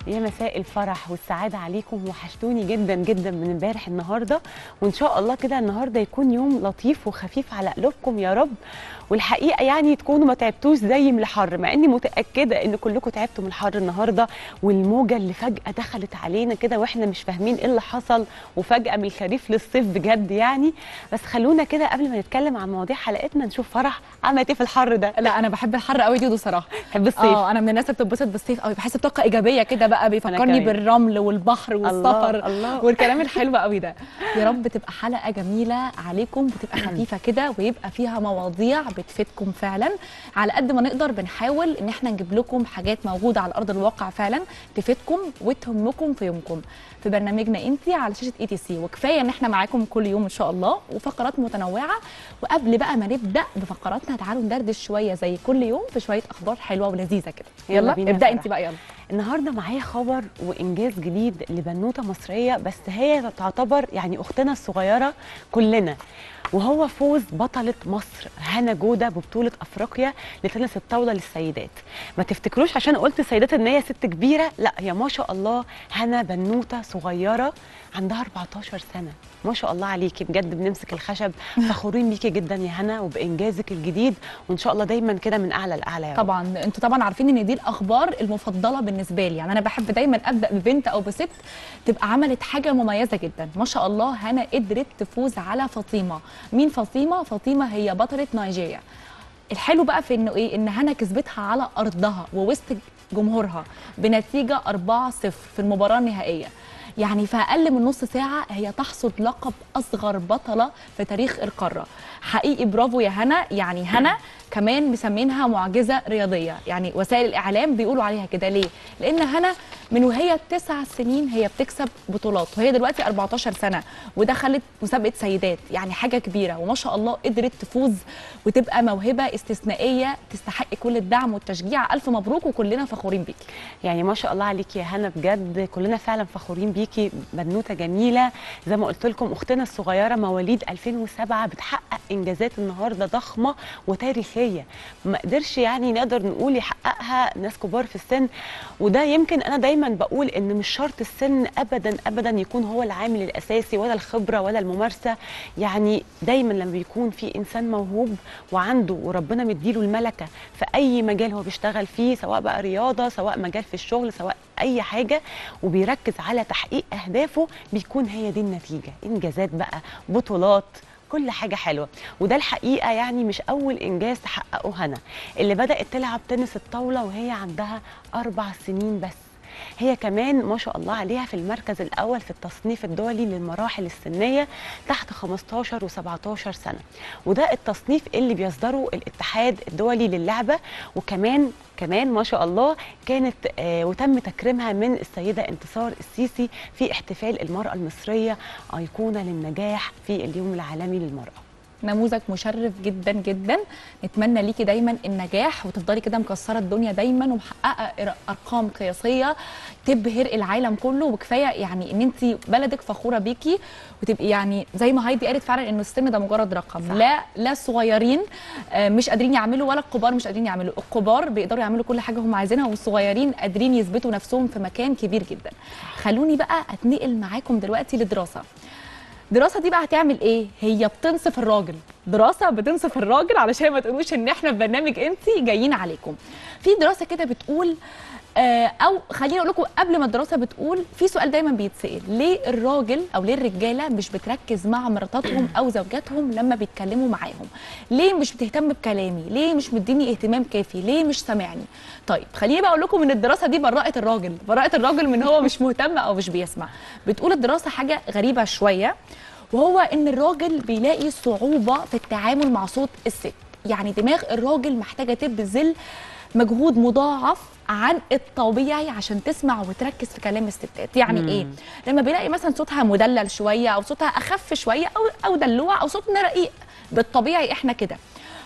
يا مساء الفرح والسعادة عليكم وحشتوني جدا جدا من امبارح النهارده وان شاء الله كده النهارده يكون يوم لطيف وخفيف على قلوبكم يا رب والحقيقه يعني تكونوا ما تعبتوش زي من الحر مع اني متاكده ان كلكم تعبتوا من الحر النهارده والموجه اللي فجاه دخلت علينا كده واحنا مش فاهمين ايه اللي حصل وفجاه من الخريف للصيف بجد يعني بس خلونا كده قبل ما نتكلم عن مواضيع حلقتنا نشوف فرح عملت ايه في الحر ده لا انا بحب الحر قوي دودو صراحه بحب الصيف اه انا من الناس اللي بتتبسط بالصيف قوي بحس بطاقه ايجابيه كده بقى بيفكرني كمان. بالرمل والبحر والسفر الله الله والكلام الحلو قوي ده يا رب تبقى حلقه جميله عليكم بتبقى خفيفه كده ويبقى فيها مواضيع بتفيدكم فعلا على قد ما نقدر بنحاول ان احنا نجيب لكم حاجات موجوده على ارض الواقع فعلا تفيدكم وتهمكم في يومكم في برنامجنا انتي على شاشه اي تي سي وكفايه ان احنا معاكم كل يوم ان شاء الله وفقرات متنوعه وقبل بقى ما نبدا بفقراتنا تعالوا ندردش شويه زي كل يوم في شويه اخبار حلوه ولذيذه كده يلا يلا بينا ابدا فرح. انت بقى يلا النهارده معايا خبر وانجاز جديد لبنوته مصريه بس هي تعتبر يعني اختنا الصغيره كلنا وهو فوز بطلة مصر هنا جودة ببطولة أفريقيا لتنس الطاولة للسيدات ما تفتكروش عشان قلت سيدات إن هي ست كبيرة لا هي ما شاء الله هنا بنوتة صغيرة عندها 14 سنة ما شاء الله عليكي بجد بنمسك الخشب فخورين بيكي جدا يا هنا وبإنجازك الجديد وإن شاء الله دايما كده من أعلى لأعلى يا رب. طبعا انتوا طبعا عارفين ان دي الاخبار المفضله بالنسبه لي يعني انا بحب دايما ابدا ببنت او بست تبقى عملت حاجه مميزه جدا ما شاء الله هنا قدرت تفوز على فاطمه مين فاطمه فاطمه هي بطله نيجيريا الحلو بقى في انه ايه ان هنا كسبتها على ارضها ووسط جمهورها بنتيجه 4-0 في المباراه النهائيه يعني في اقل من نص ساعه هي تحصد لقب اصغر بطله في تاريخ القاره حقيقي برافو يا هنا يعني هنا كمان مسمينها معجزه رياضيه يعني وسائل الاعلام بيقولوا عليها كده ليه لان هنا من وهي تسع سنين هي بتكسب بطولات وهي دلوقتي 14 سنه ودخلت مسابقه سيدات يعني حاجه كبيره وما شاء الله قدرت تفوز وتبقى موهبه استثنائيه تستحق كل الدعم والتشجيع الف مبروك وكلنا فخورين بيكي يعني ما شاء الله عليكي يا هنا بجد كلنا فعلا فخورين بيكي بنوته جميله زي ما قلت لكم اختنا الصغيره مواليد 2007 بتحقق انجازات النهارده ضخمه وتاريخيه ما قدرش يعني نقدر نقول يحققها ناس كبار في السن وده يمكن انا دايما بقول ان مش شرط السن ابدا ابدا يكون هو العامل الاساسي ولا الخبره ولا الممارسه يعني دايما لما بيكون في انسان موهوب وعنده وربنا مديله الملكه في اي مجال هو بيشتغل فيه سواء بقى رياضه سواء مجال في الشغل سواء اي حاجه وبيركز على تحقيق اهدافه بيكون هي دي النتيجه انجازات بقى بطولات كل حاجه حلوه وده الحقيقه يعني مش اول انجاز تحققه هنا اللي بدات تلعب تنس الطاوله وهي عندها اربع سنين بس هي كمان ما شاء الله عليها في المركز الاول في التصنيف الدولي للمراحل السنيه تحت 15 و17 سنه وده التصنيف اللي بيصدره الاتحاد الدولي للعبه وكمان كمان ما شاء الله كانت آه وتم تكريمها من السيده انتصار السيسي في احتفال المراه المصريه ايقونه للنجاح في اليوم العالمي للمراه نموذج مشرف جدا جدا نتمنى ليكي دايما النجاح وتفضلي كده مكسره الدنيا دايما ومحققه إر- ارقام قياسيه تبهر العالم كله وكفايه يعني ان انت بلدك فخوره بيكي وتبقي يعني زي ما هايدي قالت فعلا انه السن ده مجرد رقم صح. لا لا الصغيرين آه، مش قادرين يعملوا ولا الكبار مش قادرين يعملوا الكبار بيقدروا يعملوا كل حاجه هم عايزينها والصغيرين قادرين يثبتوا نفسهم في مكان كبير جدا خلوني بقى اتنقل معاكم دلوقتي لدراسه الدراسه دي بقى هتعمل ايه هي بتنصف الراجل دراسه بتنصف الراجل علشان ما تقولوش ان احنا في برنامج انتي جايين عليكم في دراسه كده بتقول آه، او خليني اقول لكم قبل ما الدراسه بتقول في سؤال دايما بيتسال ليه الراجل او ليه الرجاله مش بتركز مع مراتاتهم او زوجاتهم لما بيتكلموا معاهم ليه مش بتهتم بكلامي ليه مش مديني اهتمام كافي ليه مش سامعني طيب خليني بقى اقول لكم ان الدراسه دي برأت الراجل برأت الراجل من هو مش مهتم او مش بيسمع بتقول الدراسه حاجه غريبه شويه وهو ان الراجل بيلاقي صعوبه في التعامل مع صوت الست يعني دماغ الراجل محتاجه تبذل مجهود مضاعف عن الطبيعي عشان تسمع وتركز في كلام الستات يعني مم. ايه لما بيلاقي مثلا صوتها مدلل شويه او صوتها اخف شويه او او دلوع او صوتنا رقيق بالطبيعي احنا كده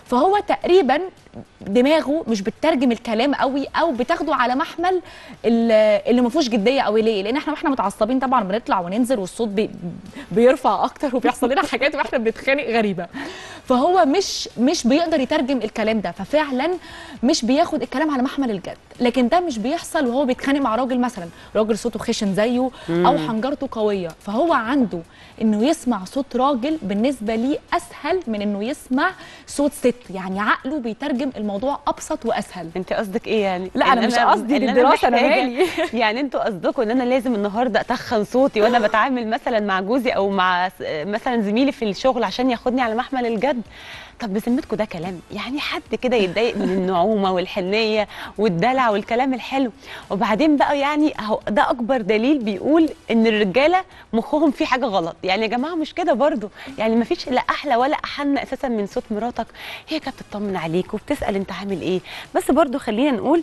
فهو تقريبا دماغه مش بتترجم الكلام قوي او بتاخده على محمل ال- اللي ما فيهوش جديه قوي ليه لان احنا واحنا متعصبين طبعا بنطلع وننزل والصوت بي بيرفع اكتر وبيحصل لنا حاجات واحنا بنتخانق غريبه فهو مش مش بيقدر يترجم الكلام ده ففعلا مش بياخد الكلام على محمل الجد لكن ده مش بيحصل وهو بيتخانق مع راجل مثلا راجل صوته خشن زيه او حنجرته قويه فهو عنده انه يسمع صوت راجل بالنسبه ليه اسهل من انه يسمع صوت ست يعني عقله بيترجم الموضوع ابسط واسهل انت قصدك ايه يعني لا، أنا إن مش قصدي إن للدراسة، أنا محتاجة- مالي. يعني انتوا قصدكم ان انا لازم النهارده اتخن صوتي وانا بتعامل مثلا مع جوزي او مع س- مثلا زميلي في الشغل عشان ياخدني على محمل الجد طب بذمتكم ده كلام يعني حد كده يتضايق من النعومه والحنيه والدلع والكلام الحلو وبعدين بقى يعني اهو ده اكبر دليل بيقول ان الرجاله مخهم فيه حاجه غلط يعني يا جماعه مش كده برضو يعني ما فيش لا احلى ولا احن اساسا من صوت مراتك هي كانت بتطمن عليك وبتسال انت عامل ايه بس برضو خلينا نقول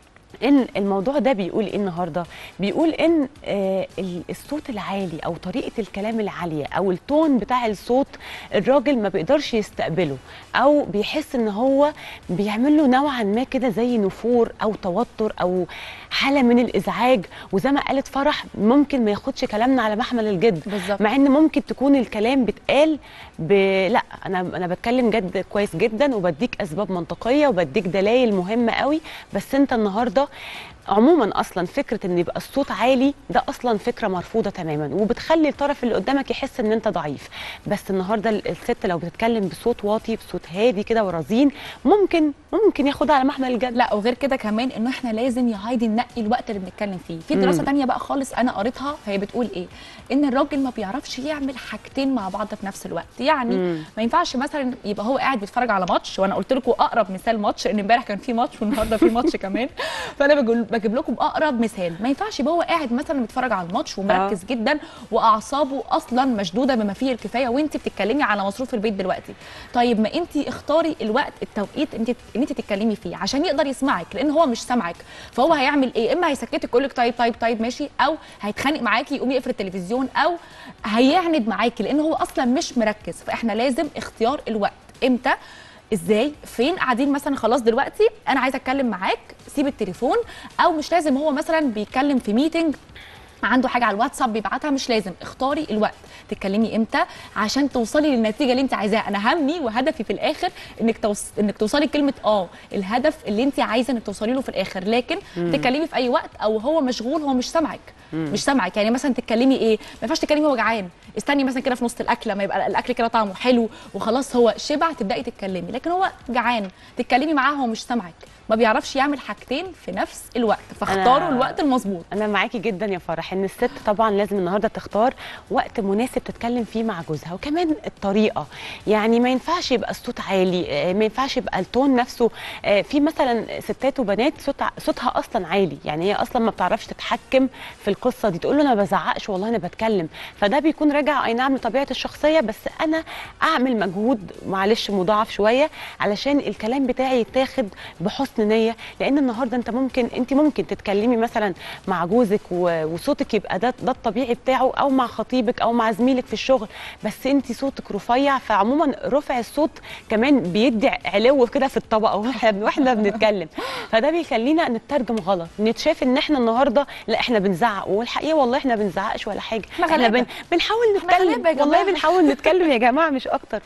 ان الموضوع ده بيقول ايه النهارده بيقول ان آه ال- الصوت العالي او طريقه الكلام العاليه او التون بتاع الصوت الراجل ما بيقدرش يستقبله او بيحس ان هو بيعمل له نوعا ما كده زي نفور او توتر او حاله من الازعاج وزي ما قالت فرح ممكن ما ياخدش كلامنا على محمل الجد بالظبط. مع ان ممكن تكون الكلام بيتقال ب... لا انا انا بتكلم جد كويس جدا وبديك اسباب منطقيه وبديك دلائل مهمه قوي بس انت النهارده عموما اصلا فكره ان يبقى الصوت عالي ده اصلا فكره مرفوضه تماما وبتخلي الطرف اللي قدامك يحس ان انت ضعيف بس النهارده ال- الست لو بتتكلم بصوت واطي بصوت هادي كده ورزين ممكن ممكن ياخدها على محمل الجد لا وغير كده كمان انه احنا لازم يا هايدي ننقي الوقت اللي بنتكلم فيه في دراسه مم. تانية بقى خالص انا قريتها هي بتقول ايه ان الراجل ما بيعرفش يعمل حاجتين مع بعض في نفس الوقت يعني مم. ما ينفعش مثلا يبقى هو قاعد بيتفرج على ماتش وانا قلت لكم اقرب مثال ماتش ان امبارح كان في ماتش والنهارده في ماتش كمان فانا بقول بجيب لكم اقرب مثال ما ينفعش يبقى هو قاعد مثلا بيتفرج على الماتش ومركز جدا واعصابه اصلا مشدوده بما فيه الكفايه وانت بتتكلمي على مصروف البيت دلوقتي طيب ما انت اختاري الوقت التوقيت انت ان انت تتكلمي فيه عشان يقدر يسمعك لان هو مش سامعك فهو هيعمل ايه اما هيسكتك يقول لك طيب طيب طيب ماشي او هيتخانق معاكي يقوم يقفل التلفزيون او هيعند معاكي لان هو اصلا مش مركز فاحنا لازم اختيار الوقت امتى ازاي فين قاعدين مثلا خلاص دلوقتي انا عايزه اتكلم معاك سيب التليفون او مش لازم هو مثلا بيتكلم في ميتنج عنده حاجه على الواتساب بيبعتها مش لازم اختاري الوقت تتكلمي امتى عشان توصلي للنتيجه اللي انت عايزاها انا همي وهدفي في الاخر انك توص... انك توصلي لكلمه اه الهدف اللي انت عايزه انك توصلي له في الاخر لكن تتكلمي في اي وقت او هو مشغول هو مش سامعك مش سامعك يعني مثلا تتكلمي ايه ما ينفعش تتكلمي هو جعان استني مثلا كده في نص الاكله ما يبقى الاكل كده طعمه حلو وخلاص هو شبع تبداي تتكلمي لكن هو جعان تتكلمي معاه هو مش سامعك ما بيعرفش يعمل حاجتين في نفس الوقت فاختاروا أنا- الوقت المظبوط انا معاكي جدا يا فرح ان الست طبعا لازم النهارده تختار وقت مناسب تتكلم فيه مع جوزها وكمان الطريقه يعني ما ينفعش يبقى الصوت عالي آه، ما ينفعش يبقى التون نفسه آه، في مثلا ستات وبنات صوت ع- صوتها اصلا عالي يعني هي اصلا ما بتعرفش تتحكم في القصه دي تقول له انا ما بزعقش والله انا بتكلم فده بيكون راجع اي نعم لطبيعه الشخصيه بس انا اعمل مجهود معلش مضاعف شويه علشان الكلام بتاعي يتاخد بحسن نيه لان النهارده انت ممكن انت ممكن تتكلمي مثلا مع جوزك و- وصوتك يبقى ده ده الطبيعي بتاعه او مع خطيبك او مع زميلك في الشغل بس انت صوتك رفيع فعموما رفع الصوت كمان بيدي علو كده في الطبقه واحنا واحنا بنتكلم فده بيخلينا نترجم غلط نتشاف ان احنا النهارده لا احنا بنزعق والحقيقه والله احنا بنزعقش ولا حاجه إحنا احنا غلابة. بن بنحاول إحنا غلابة نتكلم يا والله جماعة. بنحاول نتكلم يا جماعه مش اكتر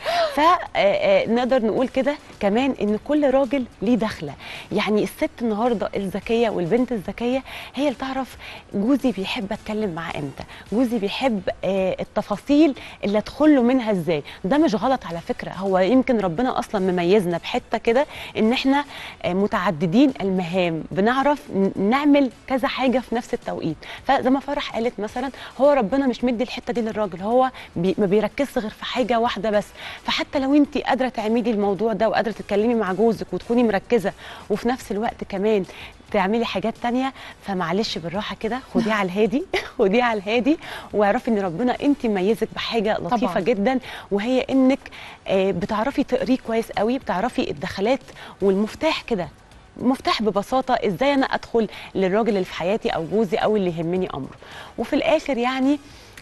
فنقدر نقول كده كمان ان كل راجل ليه دخله يعني الست النهارده الذكيه والبنت الذكيه هي اللي تعرف جوزي بيحب اتكلم معاه امتى جوزي بيحب آه، التفاصيل اللي ادخل له منها ازاي ده مش غلط على فكره هو يمكن ربنا اصلا مميزنا بحته كده ان احنا آه، متعددين المهام بنعرف ن- نعمل كذا حاجه في نفس التوقيت فزي ما فرح قالت مثلا هو ربنا مش مدي الحته دي للراجل هو بي ما بيركزش غير في حاجه واحده بس فحتى لو انت قادره تعملي الموضوع ده وقادره تتكلمي مع جوزك وتكوني مركزه وفي نفس الوقت كمان تعملي حاجات تانية فمعلش بالراحه كده خديها على الهادي خديها على الهادي واعرفي ان ربنا انت مميزك بحاجه لطيفه طبعاً. جدا وهي انك آه، بتعرفي تقريه كويس قوي بتعرفي الدخلات والمفتاح كده مفتاح ببساطه ازاي انا ادخل للراجل اللي في حياتي او جوزي او اللي يهمني امره وفي الاخر يعني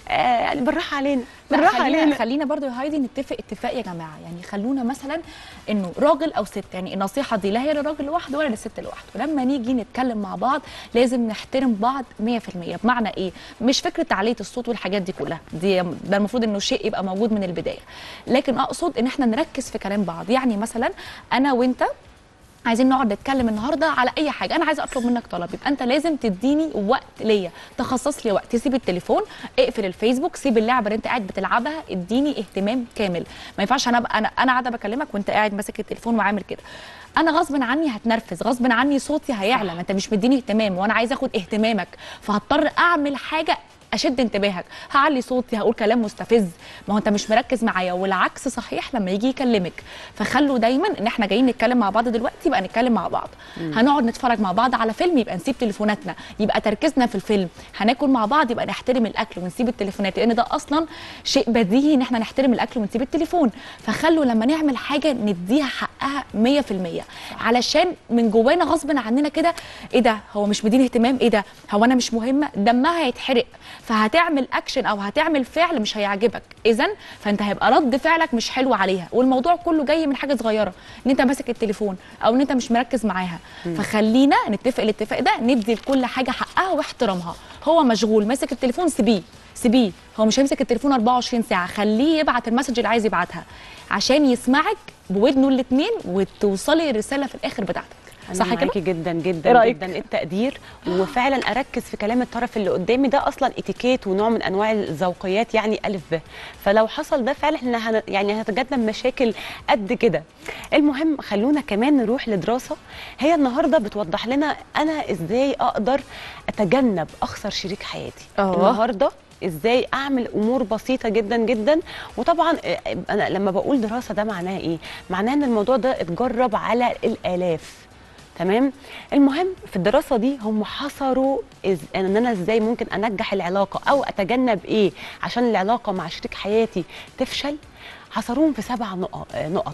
آه يعني بالراحه علينا لا بالراحه خلينا علينا خلينا برضو يا هايدي نتفق اتفاق يا جماعه يعني خلونا مثلا انه راجل او ست يعني النصيحه دي لا هي للراجل لوحده ولا للست لوحده لما نيجي نتكلم مع بعض لازم نحترم بعض 100% بمعنى ايه مش فكره تعليه الصوت والحاجات دي كلها دي ده المفروض انه شيء يبقى موجود من البدايه لكن اقصد ان احنا نركز في كلام بعض يعني مثلا انا وانت عايزين نقعد نتكلم النهارده على اي حاجه انا عايزه اطلب منك طلب يبقى انت لازم تديني وقت ليا تخصص لي وقت سيب التليفون اقفل الفيسبوك سيب اللعبه اللي انت قاعد بتلعبها اديني اهتمام كامل ما ينفعش انا ابقى انا انا قاعده بكلمك وانت قاعد ماسك التليفون وعامل كده انا غصب عني هتنرفز غصب عني صوتي هيعلى ما انت مش مديني اهتمام وانا عايزه اخد اهتمامك فهضطر اعمل حاجه اشد انتباهك هعلي صوتي هقول كلام مستفز ما هو انت مش مركز معايا والعكس صحيح لما يجي يكلمك فخلوا دايما ان احنا جايين نتكلم مع بعض دلوقتي يبقى نتكلم مع بعض هنقعد نتفرج مع بعض على فيلم يبقى نسيب تليفوناتنا يبقى تركيزنا في الفيلم هناكل مع بعض يبقى نحترم الاكل ونسيب التليفونات لان ده اصلا شيء بديهي ان احنا نحترم الاكل ونسيب التليفون فخلوا لما نعمل حاجه نديها حقها 100% علشان من جوانا غصب عننا كده ايه ده هو مش مديني اهتمام ايه ده هو انا مش مهمه دمها هيتحرق فهتعمل اكشن او هتعمل فعل مش هيعجبك اذا فانت هيبقى رد فعلك مش حلو عليها والموضوع كله جاي من حاجه صغيره ان انت ماسك التليفون او ان انت مش مركز معاها فخلينا نتفق الاتفاق ده ندي لكل حاجه حقها واحترامها هو مشغول ماسك التليفون سيبيه سيبيه هو مش هيمسك التليفون 24 ساعه خليه يبعت المسج اللي عايز يبعتها عشان يسمعك بودنه الاثنين وتوصلي الرساله في الاخر بتاعتك أنا صح كده معاكي جدا إيه جدا رأيك؟ جدا التقدير وفعلا اركز في كلام الطرف اللي قدامي ده اصلا اتيكيت ونوع من انواع الذوقيات يعني الف ب فلو حصل ده فعلا احنا هن يعني هنتجنب مشاكل قد كده المهم خلونا كمان نروح لدراسه هي النهارده بتوضح لنا انا ازاي اقدر اتجنب اخسر شريك حياتي آه. النهارده ازاي اعمل امور بسيطه جدا جدا وطبعا آه، انا لما بقول دراسه ده معناه ايه معناه ان الموضوع ده اتجرب على الالاف تمام المهم في الدراسه دي هم حصروا إز... ان انا ازاي ممكن انجح العلاقه او اتجنب ايه عشان العلاقه مع شريك حياتي تفشل حصروهم في سبع نقط نقط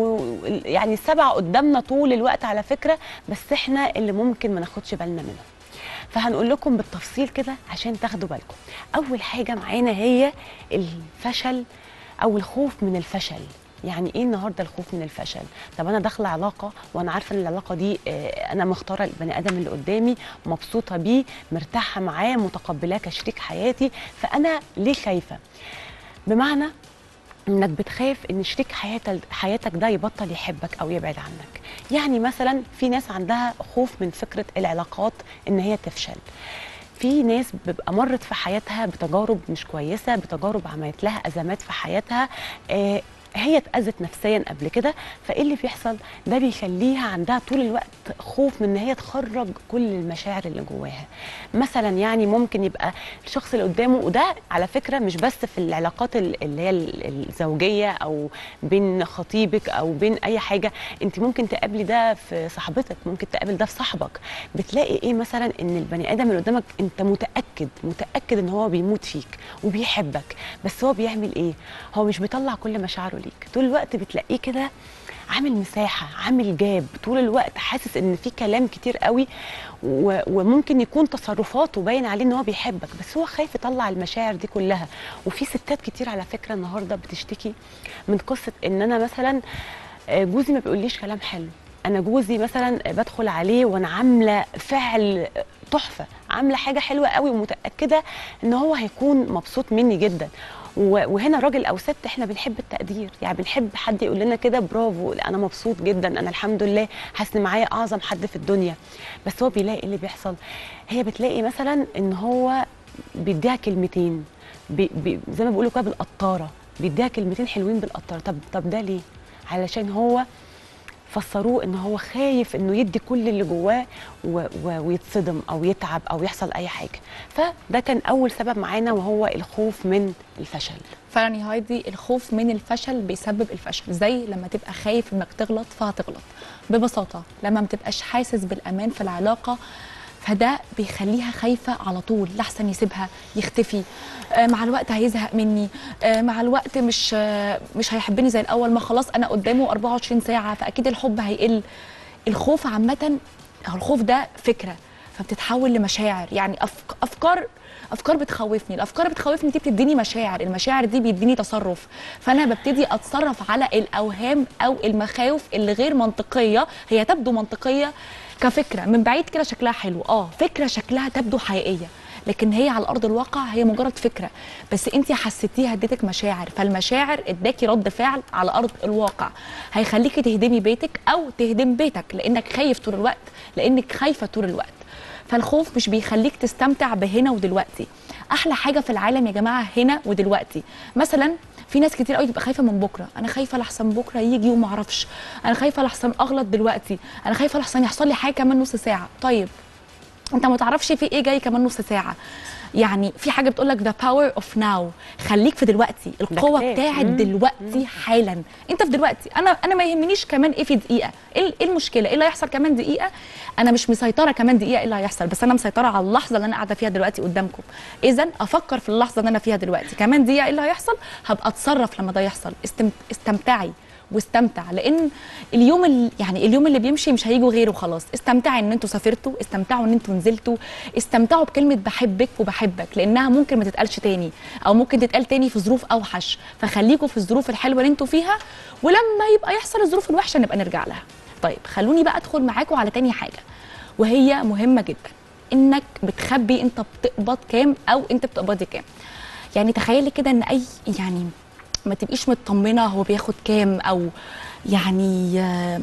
ويعني السبع قدامنا طول الوقت على فكره بس احنا اللي ممكن ما ناخدش بالنا منهم فهنقول لكم بالتفصيل كده عشان تاخدوا بالكم اول حاجه معانا هي الفشل او الخوف من الفشل يعني ايه النهارده الخوف من الفشل طب انا داخله علاقه وانا عارفه ان العلاقه دي آه، انا مختاره البني ادم اللي قدامي مبسوطه بيه مرتاحه معاه متقبلاه كشريك حياتي فانا ليه خايفه بمعنى انك بتخاف ان شريك حياتك حياتك ده يبطل يحبك او يبعد عنك يعني مثلا في ناس عندها خوف من فكره العلاقات ان هي تفشل في ناس بيبقى مرت في حياتها بتجارب مش كويسه بتجارب عملت لها ازمات في حياتها آه هي اتأذت نفسيا قبل كده فايه اللي بيحصل ده بيخليها عندها طول الوقت خوف من ان هي تخرج كل المشاعر اللي جواها مثلا يعني ممكن يبقى الشخص اللي قدامه وده على فكره مش بس في العلاقات ال- اللي هي ال- الزوجيه او بين خطيبك او بين اي حاجه انت ممكن تقابلي ده في صاحبتك ممكن تقابل ده في صاحبك بتلاقي ايه مثلا ان البني ادم اللي قدامك انت متاكد متاكد ان هو بيموت فيك وبيحبك بس هو بيعمل ايه هو مش بيطلع كل مشاعره ليك طول الوقت بتلاقيه كده عامل مساحه عامل جاب طول الوقت حاسس ان في كلام كتير قوي و- وممكن يكون تصرفاته باين عليه ان هو بيحبك بس هو خايف يطلع المشاعر دي كلها وفي ستات كتير على فكره النهارده بتشتكي من قصه ان انا مثلا آه، جوزي ما بيقوليش كلام حلو انا جوزي مثلا بدخل عليه وانا عامله فعل تحفه عامله حاجه حلوه قوي ومتاكده ان هو هيكون مبسوط مني جدا و- وهنا راجل او ست احنا بنحب التقدير يعني بنحب حد يقول لنا كده برافو لا انا مبسوط جدا انا الحمد لله حاسس إن معايا اعظم حد في الدنيا بس هو بيلاقي إيه اللي بيحصل هي بتلاقي مثلا ان هو بيديها كلمتين بي بي زي ما بيقولوا كده بالقطاره بيديها كلمتين حلوين بالقطاره طب طب ده ليه علشان هو فسروه ان هو خايف انه يدي كل اللي جواه و- و- ويتصدم او يتعب او يحصل اي حاجه فده كان اول سبب معانا وهو الخوف من الفشل فعلا يا هايدي الخوف من الفشل بيسبب الفشل زي لما تبقى خايف انك تغلط فهتغلط ببساطه لما ما تبقاش حاسس بالامان في العلاقه فده بيخليها خايفه على طول لحسن يسيبها يختفي آه، مع الوقت هيزهق مني آه، مع الوقت مش آه، مش هيحبني زي الاول ما خلاص انا قدامه 24 ساعه فاكيد الحب هيقل الخوف عامه هو الخوف ده فكره فبتتحول لمشاعر يعني أفك... افكار افكار بتخوفني الافكار اللي بتخوفني دي بتديني مشاعر المشاعر دي بيديني تصرف فانا ببتدي اتصرف على الاوهام او المخاوف اللي غير منطقيه هي تبدو منطقيه كفكره من بعيد كده شكلها حلو اه فكره شكلها تبدو حقيقيه لكن هي على ارض الواقع هي مجرد فكره بس انت حسيتيها اديتك مشاعر فالمشاعر اداكي رد فعل على ارض الواقع هيخليكي تهدمي بيتك او تهدم بيتك لانك خايف طول الوقت لانك خايفه طول الوقت فالخوف مش بيخليك تستمتع بهنا ودلوقتي احلى حاجه في العالم يا جماعه هنا ودلوقتي مثلا في ناس كتير قوي تبقى خايفه من بكره انا خايفه لحسن بكره يجي وما اعرفش انا خايفه لحسن اغلط دلوقتي انا خايفه لحسن يحصل لي حاجه كمان نص ساعه طيب انت ما تعرفش في ايه جاي كمان نص ساعه يعني في حاجه بتقول لك ذا باور اوف ناو خليك في دلوقتي القوه كتاب. بتاعت مم. دلوقتي حالا انت في دلوقتي انا انا ما يهمنيش كمان ايه في دقيقه ايه إيه المشكله ايه اللي هيحصل كمان دقيقه انا مش مسيطره كمان دقيقه ايه اللي هيحصل بس انا مسيطره على اللحظه اللي انا قاعده فيها دلوقتي قدامكم اذا افكر في اللحظه اللي انا فيها دلوقتي كمان دقيقه ايه اللي هيحصل هبقى اتصرف لما ده يحصل استم... استمتعي واستمتع لان اليوم ال... يعني اليوم اللي بيمشي مش هيجوا غيره خلاص استمتعي ان انتوا سافرتوا استمتعوا ان انتوا نزلتوا استمتعوا بكلمه بحبك وبحبك لانها ممكن ما تتقالش تاني او ممكن تتقال تاني في ظروف اوحش فخليكوا في الظروف الحلوه اللي انتوا فيها ولما يبقى يحصل الظروف الوحشه نبقى نرجع لها طيب خلوني بقى ادخل معاكم على تاني حاجه وهي مهمه جدا انك بتخبي انت بتقبض كام او انت بتقبضي كام يعني تخيلي كده ان اي يعني ما تبقيش مطمنه هو بياخد كام او يعني آه،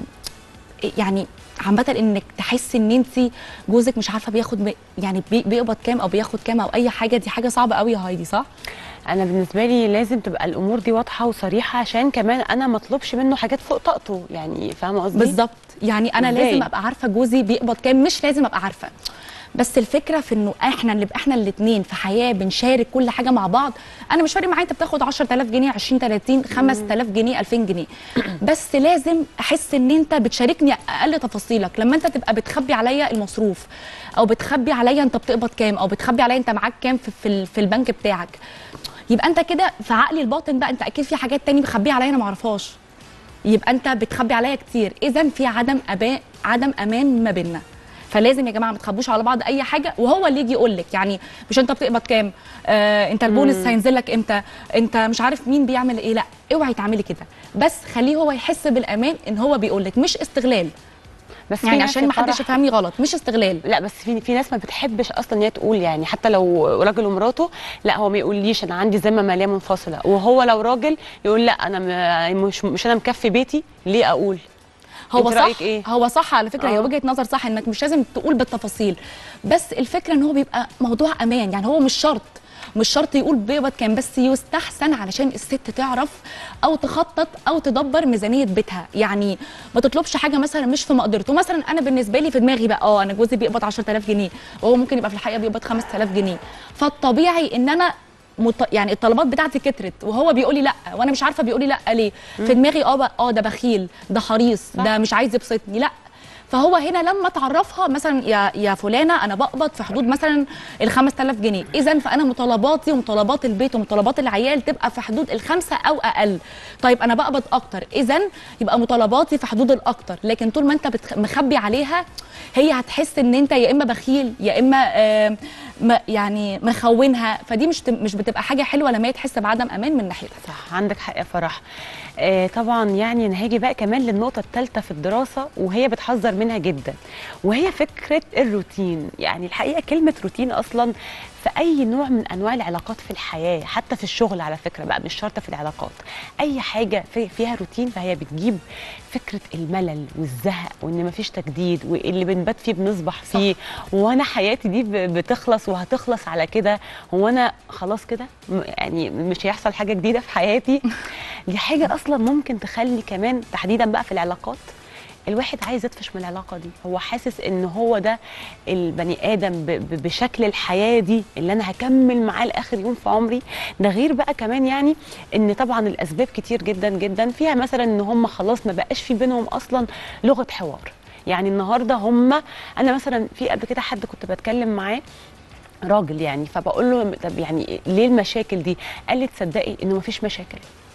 يعني عامة انك تحسي ان انت جوزك مش عارفه بياخد م- يعني بي- بيقبض كام او بياخد كام او اي حاجه دي حاجه صعبه قوي يا هايدي صح؟ انا بالنسبه لي لازم تبقى الامور دي واضحه وصريحه عشان كمان انا ما اطلبش منه حاجات فوق طاقته يعني فاهمه قصدي بالظبط يعني انا إزاي؟ لازم ابقى عارفه جوزي بيقبض كام مش لازم ابقى عارفه بس الفكره في انه احنا اللي احنا الاثنين في حياه بنشارك كل حاجه مع بعض انا مش فارق معايا انت بتاخد 10000 جنيه 20 30 5000 جنيه 2000 جنيه بس لازم احس ان انت بتشاركني اقل تفاصيلك لما انت تبقى بتخبي عليا المصروف او بتخبي عليا انت بتقبض كام او بتخبي عليا انت معاك كام في في, ال- في البنك بتاعك يبقى انت كده في عقلي الباطن بقى انت اكيد في حاجات تاني مخبيها عليا انا ما اعرفهاش يبقى انت بتخبي عليا كتير اذا في عدم أباء عدم امان ما بيننا فلازم يا جماعه ما تخبوش على بعض اي حاجه وهو اللي يجي يقول لك يعني مش انت بتقبض كام آه انت البونس هينزل لك امتى انت مش عارف مين بيعمل ايه لا اوعي تعملي كده بس خليه هو يحس بالامان ان هو بيقول لك مش استغلال بس في يعني ناس عشان ما حدش بصراحة- يفهمني غلط مش استغلال لا بس في في ناس ما بتحبش اصلا ان هي تقول يعني حتى لو راجل ومراته لا هو ما يقوليش انا عندي ذمه ماليه منفصله وهو لو راجل يقول لا انا م- مش مش انا مكفي بيتي ليه اقول هو انت صح رأيك إيه؟ هو صح على فكره هي آه. وجهه نظر صح انك مش لازم تقول بالتفاصيل بس الفكره ان هو بيبقى موضوع امان يعني هو مش شرط مش شرط يقول بيقبض كام بس يستحسن علشان الست تعرف او تخطط او تدبر ميزانيه بيتها يعني ما تطلبش حاجه مثلا مش في مقدرته مثلا انا بالنسبه لي في دماغي بقى اه انا جوزي بيقبض 10000 جنيه وهو ممكن يبقى في الحقيقه بيقبض 5000 جنيه فالطبيعي ان انا مط... يعني الطلبات بتاعتي كترت وهو بيقول لي لا وانا مش عارفه بيقول لي لا ليه في دماغي اه بقى- اه ده بخيل ده حريص ده مش عايز يبسطني لا فهو هنا لما تعرفها مثلا يا يا فلانه انا بقبض في حدود مثلا ال 5000 جنيه اذا فانا مطالباتي ومطالبات البيت ومطالبات العيال تبقى في حدود الخمسه او اقل طيب انا بقبض اكتر اذا يبقى مطالباتي في حدود الاكتر لكن طول ما انت بتخ... مخبي عليها هي هتحس ان انت يا اما بخيل يا اما آه م- يعني مخونها فدي مش تم- مش بتبقى حاجه حلوه لما هي تحس بعدم امان من ناحيتها صح عندك حق يا فرح آه طبعا يعني انا هاجي بقى كمان للنقطه الثالثه في الدراسه وهي بتحذر منها جدا وهي فكره الروتين يعني الحقيقه كلمه روتين اصلا في اي نوع من انواع العلاقات في الحياه حتى في الشغل على فكره بقى مش شرط في العلاقات اي حاجه في فيها روتين فهي بتجيب فكره الملل والزهق وان مفيش تجديد واللي بنبات فيه بنصبح فيه وانا حياتي دي ب- بتخلص وهتخلص على كده هو انا خلاص كده م- يعني مش هيحصل حاجه جديده في حياتي دي حاجه اصلا ممكن تخلي كمان تحديدا بقى في العلاقات الواحد عايز يطفش من العلاقه دي هو حاسس ان هو ده البني ادم ب- ب- بشكل الحياه دي اللي انا هكمل معاه لاخر يوم في عمري ده غير بقى كمان يعني ان طبعا الاسباب كتير جدا جدا فيها مثلا ان هم خلاص ما بقاش في بينهم اصلا لغه حوار يعني النهارده هم انا مثلا في قبل كده حد كنت بتكلم معاه راجل يعني فبقول له طب يعني ليه المشاكل دي قال لي تصدقي انه مفيش مشاكل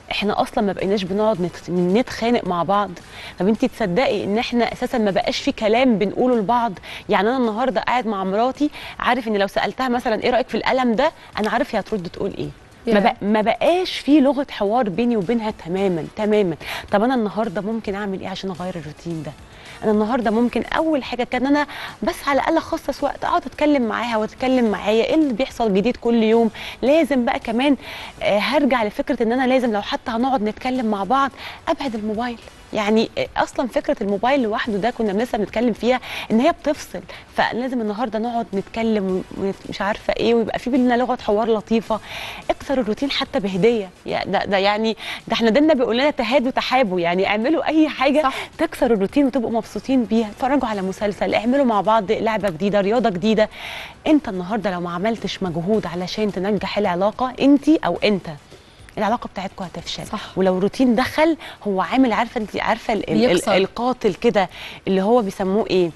احنا اصلا ما بقيناش بنقعد نت- نتخانق مع بعض طب انت تصدقي ان احنا اساسا ما بقاش في كلام بنقوله لبعض يعني انا النهارده قاعد مع مراتي عارف ان لو سالتها مثلا ايه رايك في القلم ده انا عارف هي هترد تقول ايه ما, ياه. بق ما بقاش في لغه حوار بيني وبينها تماما تماما طب انا النهارده ممكن اعمل ايه عشان اغير الروتين ده انا النهارده ممكن اول حاجه كان انا بس على الاقل اخصص وقت اقعد اتكلم معاها واتكلم معايا ايه اللي بيحصل جديد كل يوم لازم بقى كمان آه هرجع لفكره ان انا لازم لو حتى هنقعد نتكلم مع بعض ابعد الموبايل يعني آه، اصلا فكره الموبايل لوحده ده كنا لسه بنتكلم فيها ان هي بتفصل فلازم النهارده نقعد نتكلم ومش عارفه ايه ويبقى في بينا لغه حوار لطيفه اكسر الروتين حتى بهديه يعني ده, ده يعني ده احنا ديننا بيقول لنا تهادوا تحابوا يعني اعملوا اي حاجه صح. تكسر الروتين وتبقوا مبسوطين بيها اتفرجوا على مسلسل اعملوا مع بعض لعبه جديده رياضه جديده انت النهارده لو ما عملتش مجهود علشان تنجح العلاقه انت او انت العلاقه بتاعتكم هتفشل صح. ولو روتين دخل هو عامل عارفه انت عارفه ال- ال- بيكسر. ال- القاتل كده اللي هو بيسموه ايه,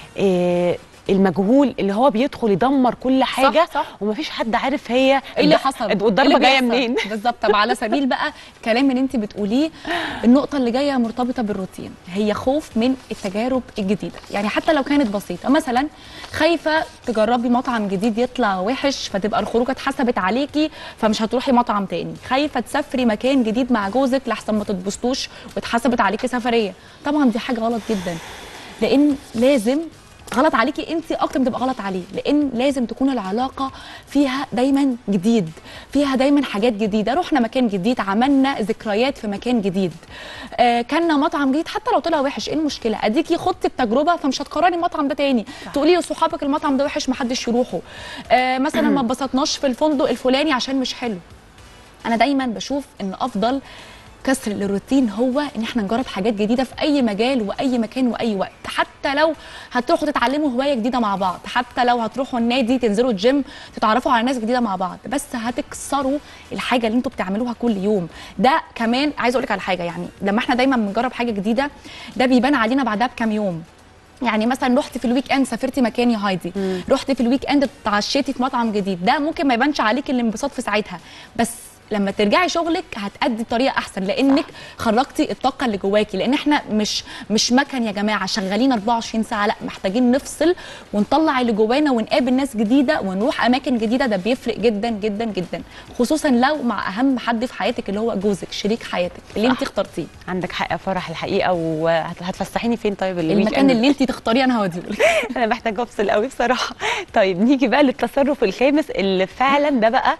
إيه المجهول اللي هو بيدخل يدمر كل حاجه صح. ومفيش حد عارف هي ايه اللي الد- حصل والضربه إيه اللي جايه بيحصل؟ منين بالظبط طب على سبيل بقى الكلام اللي انت بتقوليه النقطه اللي جايه مرتبطه بالروتين هي خوف من التجارب الجديده يعني حتى لو كانت بسيطه مثلا خايفه تجربي مطعم جديد يطلع وحش فتبقى الخروجه اتحسبت عليكي فمش هتروحي مطعم تاني خايفه تسافري مكان جديد مع جوزك لحسن ما تتبسطوش واتحسبت عليكي سفريه طبعا دي حاجه غلط جدا لان لازم غلط عليكي انت اكتر من تبقى غلط عليه لان لازم تكون العلاقه فيها دايما جديد فيها دايما حاجات جديده رحنا مكان جديد عملنا ذكريات في مكان جديد آه كنا مطعم جديد حتى لو طلع وحش ايه المشكله اديكي خدتي التجربه فمش هتكرري المطعم ده تاني تقولي لصحابك المطعم ده وحش محدش يروحه آه مثلا ما اتبسطناش في الفندق الفلاني عشان مش حلو انا دايما بشوف ان افضل كسر الروتين هو ان احنا نجرب حاجات جديده في اي مجال واي مكان واي وقت حتى لو هتروحوا تتعلموا هوايه جديده مع بعض حتى لو هتروحوا النادي تنزلوا الجيم تتعرفوا على ناس جديده مع بعض بس هتكسروا الحاجه اللي انتوا بتعملوها كل يوم ده كمان عايزه اقول لك على حاجه يعني لما احنا دايما بنجرب حاجه جديده ده بيبان علينا بعدها بكام يوم يعني مثلا رحتي في الويك اند سافرتي مكان يا هايدي رحتي في الويك اند اتعشيتي في مطعم جديد ده ممكن ما يبانش عليك الانبساط في ساعتها بس لما ترجعي شغلك هتأدي بطريقه احسن لانك خرجتي الطاقه اللي جواكي لان احنا مش مش مكن يا جماعه شغالين 24 ساعه لا محتاجين نفصل ونطلع اللي جوانا ونقابل ناس جديده ونروح اماكن جديده ده بيفرق جدا جدا جدا خصوصا لو مع اهم حد في حياتك اللي هو جوزك شريك حياتك اللي انت صح. اخترتيه عندك حق يا فرح الحقيقه وهتفسحيني فين طيب اللي المكان اللي انت تختاريه انا هوديهولك انا محتاجه افصل قوي بصراحه طيب نيجي بقى للتصرف الخامس اللي فعلا ده بقى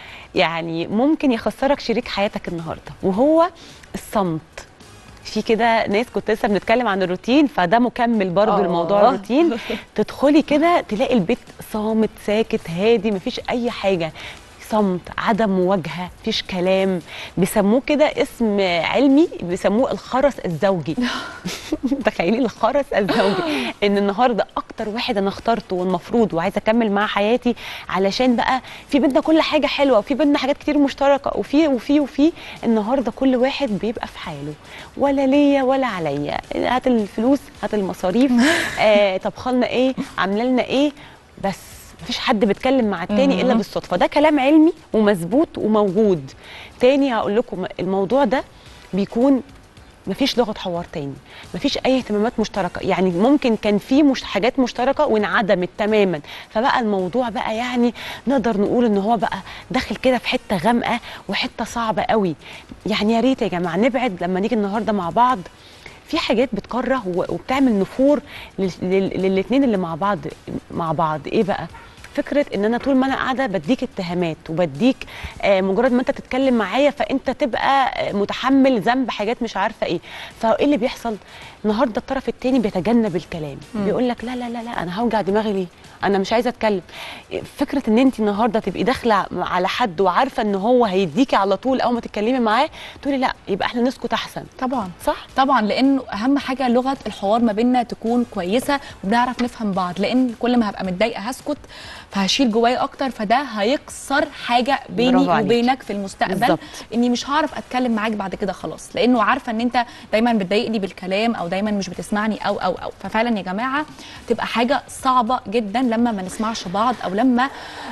يعني ممكن يخسرك شريك حياتك النهارده وهو الصمت في كده ناس كنت لسه بنتكلم عن الروتين فده مكمل برضو آه. لموضوع الروتين تدخلي كده تلاقي البيت صامت ساكت هادي مفيش اي حاجه صمت عدم مواجهه مفيش كلام بيسموه كده اسم علمي بيسموه الخرس الزوجي تخيلي الخرس الزوجي ان النهارده اكتر واحد انا اخترته والمفروض وعايزه اكمل معاه حياتي علشان بقى في بينا كل حاجه حلوه وفي بينا حاجات كتير مشتركه وفي وفي وفي النهارده كل واحد بيبقى في حاله ولا ليا ولا عليا هات الفلوس هات المصاريف آه طب لنا ايه عامله لنا ايه بس مفيش حد بيتكلم مع التاني الا مم. بالصدفه ده كلام علمي ومظبوط وموجود تاني هقول لكم الموضوع ده بيكون مفيش لغه حوار تاني مفيش اي اهتمامات مشتركه يعني ممكن كان في مش حاجات مشتركه وانعدمت تماما فبقى الموضوع بقى يعني نقدر نقول ان هو بقى داخل كده في حته غامقه وحته صعبه قوي يعني يا ريت يا جماعه نبعد لما نيجي النهارده مع بعض في حاجات بتكره و- وبتعمل نفور للاثنين اللي مع بعض مع بعض ايه بقى فكره ان انا طول ما انا قاعده بديك اتهامات وبديك آه مجرد ما انت تتكلم معايا فانت تبقى آه، متحمل ذنب حاجات مش عارفه ايه فايه اللي بيحصل النهارده الطرف الثاني بيتجنب الكلام مم. بيقول لك لا لا لا لا انا هوجع دماغي ليه انا مش عايزه اتكلم فكره ان انت النهارده تبقي داخله على حد وعارفه ان هو هيديكي على طول اول ما تتكلمي معاه تقولي لا يبقى احنا نسكت احسن طبعا صح طبعا لانه اهم حاجه لغه الحوار ما بيننا تكون كويسه وبنعرف نفهم بعض لان كل ما هبقى متضايقه هسكت فهشيل جوايا اكتر فده هيكسر حاجه بيني برافو عليكي. وبينك في المستقبل بالظبط. اني مش هعرف اتكلم معاك بعد كده خلاص لانه عارفه ان انت دايما بتضايقني بالكلام او دايما مش بتسمعني او او او ففعلا يا جماعه تبقى حاجه صعبه جدا لما ما نسمعش بعض او لما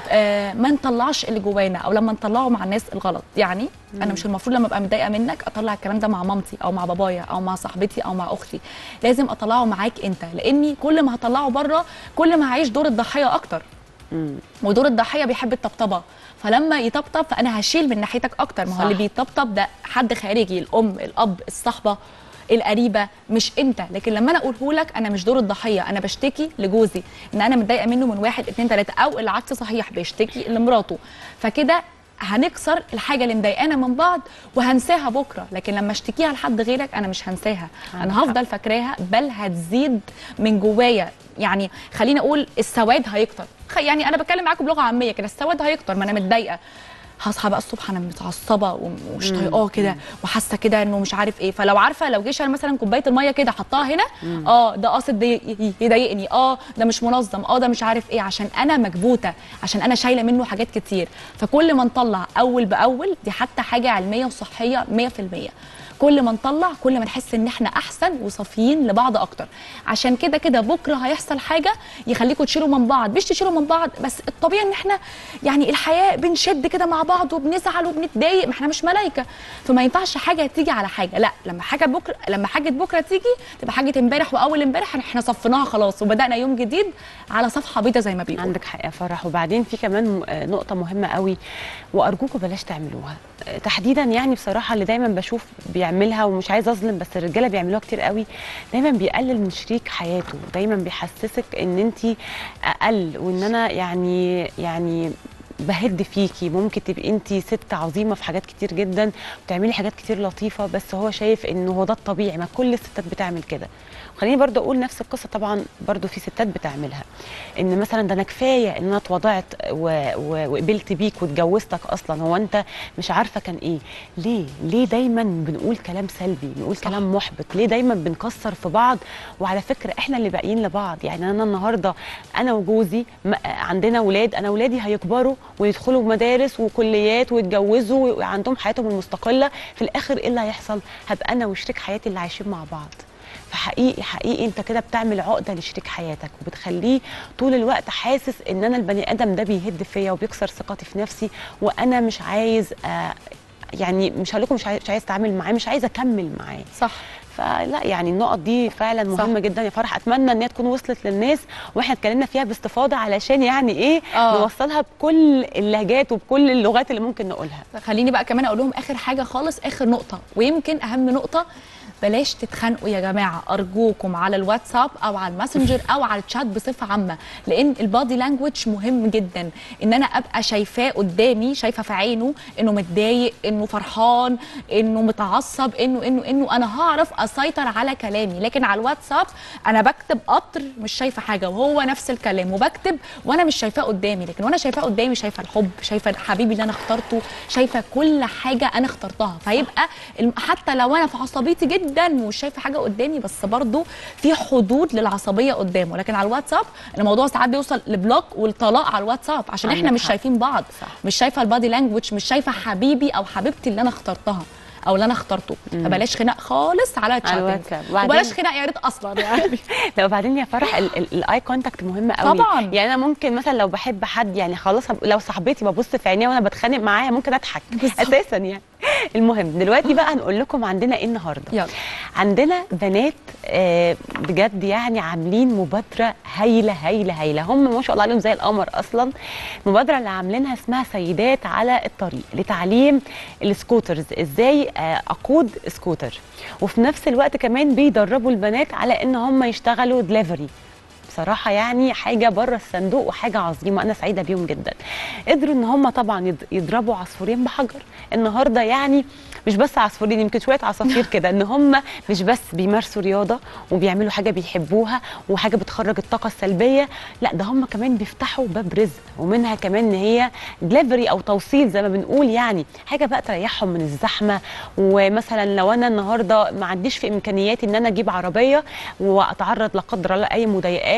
آه ما نطلعش اللي جوانا او لما نطلعه مع الناس الغلط يعني انا مش المفروض لما ابقى متضايقه منك اطلع الكلام ده مع مامتي او مع بابايا او مع صاحبتي او مع اختي لازم اطلعه معاك انت لاني كل ما هطلعه بره كل ما هعيش دور الضحيه اكتر مم. ودور الضحيه بيحب الطبطبه فلما يطبطب فانا هشيل من ناحيتك اكتر ما هو صح. اللي بيطبطب ده حد خارجي الام الاب الصحبه القريبه مش انت لكن لما انا اقوله لك انا مش دور الضحيه انا بشتكي لجوزي ان انا متضايقه منه من واحد اتنين تلاته او العكس صحيح بيشتكي لمراته فكده هنكسر الحاجه اللي مضايقانا من بعض وهنساها بكره لكن لما اشتكيها لحد غيرك انا مش هنساها عندك انا حق. هفضل فاكراها بل هتزيد من جوايا يعني خليني اقول السواد هيكتر خ- يعني انا بتكلم معاكم بلغه عاميه كده السواد هيكتر ما انا متضايقه هصحى بقى الصبح انا متعصبه وم- ومش طايقاه كده وحاسه كده انه مش عارف ايه فلو عارفه لو جه شال مثلا كوبايه الميه كده حطها هنا اه ده قاصد ي- ي- يضايقني اه ده مش منظم اه ده مش عارف ايه عشان انا مكبوته عشان انا شايله منه حاجات كتير فكل ما نطلع اول باول دي حتى حاجه علميه وصحيه 100% كل ما نطلع كل ما نحس ان احنا احسن وصافيين لبعض اكتر عشان كده كده بكره هيحصل حاجه يخليكم تشيلوا من بعض مش تشيلوا من بعض بس الطبيعي ان احنا يعني الحياه بنشد كده مع بعض وبنزعل وبنتضايق ما احنا مش ملايكه فما ينفعش حاجه تيجي على حاجه لا لما حاجه بكره لما حاجه بكره تيجي تبقى حاجه امبارح واول امبارح احنا صفيناها خلاص وبدانا يوم جديد على صفحه بيضاء زي ما بيقولوا عندك حق يا فرح وبعدين في كمان م- آه، نقطة مهمة قوي وأرجوكم بلاش تعملوها آه، تحديدا يعني بصراحة اللي دايما بشوف بيعملها ومش عايزة أظلم بس الرجالة بيعملوها كتير قوي دايما بيقلل من شريك حياته دايما بيحسسك إن أنت أقل وإن أنا يعني يعني بهد فيكي ممكن تبقي انت ست عظيمه في حاجات كتير جدا وتعملي حاجات كتير لطيفه بس هو شايف انه هو ده الطبيعي ما كل الستات بتعمل كده خليني برضو اقول نفس القصه طبعا برضو في ستات بتعملها ان مثلا ده انا كفايه ان انا اتوضعت و- و- وقبلت بيك واتجوزتك اصلا هو انت مش عارفه كان ايه ليه ليه دايما بنقول كلام سلبي بنقول صح. كلام محبط ليه دايما بنكسر في بعض وعلى فكره احنا اللي باقيين لبعض يعني انا النهارده انا وجوزي م- عندنا ولاد انا ولادي هيكبروا ويدخلوا مدارس وكليات ويتجوزوا وعندهم حياتهم المستقله في الاخر ايه اللي هيحصل هبقى انا وشريك حياتي اللي عايشين مع بعض فحقيقي حقيقي انت كده بتعمل عقده لشريك حياتك وبتخليه طول الوقت حاسس ان انا البني ادم ده بيهد فيا وبيكسر ثقتي في نفسي وانا مش عايز آه يعني مش هقول لكم مش عايز, مش عايز اتعامل معاه مش عايزه اكمل معاه صح فلا يعني النقط دي فعلا صح. مهمه جدا يا فرح اتمنى ان هي تكون وصلت للناس واحنا اتكلمنا فيها باستفاضه علشان يعني ايه آه. نوصلها بكل اللهجات وبكل اللغات اللي ممكن نقولها خليني بقى كمان اقول لهم اخر حاجه خالص اخر نقطه ويمكن اهم نقطه بلاش تتخانقوا يا جماعه ارجوكم على الواتساب او على الماسنجر او على الشات بصفه عامه لان البادي لانجوج مهم جدا ان انا ابقى شايفاه قدامي شايفه في عينه انه متضايق انه فرحان انه متعصب انه انه انه انا هعرف اسيطر على كلامي لكن على الواتساب انا بكتب قطر مش شايفه حاجه وهو نفس الكلام وبكتب وانا مش شايفاه قدامي لكن وانا شايفاه قدامي شايفه الحب شايفه حبيبي اللي انا اخترته شايفه كل حاجه انا اخترتها فيبقى الم- حتى لو انا في عصبيتي جدا ومش شايفه حاجه قدامي بس برضو في حدود للعصبيه قدامه لكن على الواتساب الموضوع ساعات بيوصل لبلوك والطلاق على الواتساب عشان احنا عندك مش حق. شايفين بعض صح. مش شايفه البادي لانجوج مش شايفه حبيبي او حبيبتي اللي انا اخترتها او اللي انا اخترته فبلاش خناق خالص على الشات الواتساب. وبعدين- وبلاش خناق يا ريت اصلا يعني لا وبعدين يا فرح الاي كونتاكت مهم قوي طبعاً. يعني انا ممكن مثلا لو بحب حد يعني خلاص هب- لو صاحبتي ببص في عينيها وانا بتخانق معاها ممكن اضحك بالظبط. اساسا يعني المهم دلوقتي بقى هنقول لكم عندنا ايه النهارده يلا عندنا بنات آه، بجد يعني عاملين مبادره هايله هايله هايله هم ما شاء الله عليهم زي القمر اصلا المبادره اللي عاملينها اسمها سيدات على الطريق لتعليم السكوترز ازاي آه، اقود سكوتر وفي نفس الوقت كمان بيدربوا البنات على ان هم يشتغلوا دليفري بصراحه يعني حاجه بره الصندوق وحاجه عظيمه انا سعيده بيهم جدا قدروا ان هم طبعا يض- يضربوا عصفورين بحجر النهارده يعني مش بس عصفورين يمكن شويه عصافير كده ان هم مش بس بيمارسوا رياضه وبيعملوا حاجه بيحبوها وحاجه بتخرج الطاقه السلبيه لا ده هم كمان بيفتحوا باب رزق ومنها كمان ان هي دليفري او توصيل زي ما بنقول يعني حاجه بقى تريحهم من الزحمه ومثلا لو انا النهارده ما عنديش في امكانياتي ان انا اجيب عربيه واتعرض لا قدر الله لاي مضايقات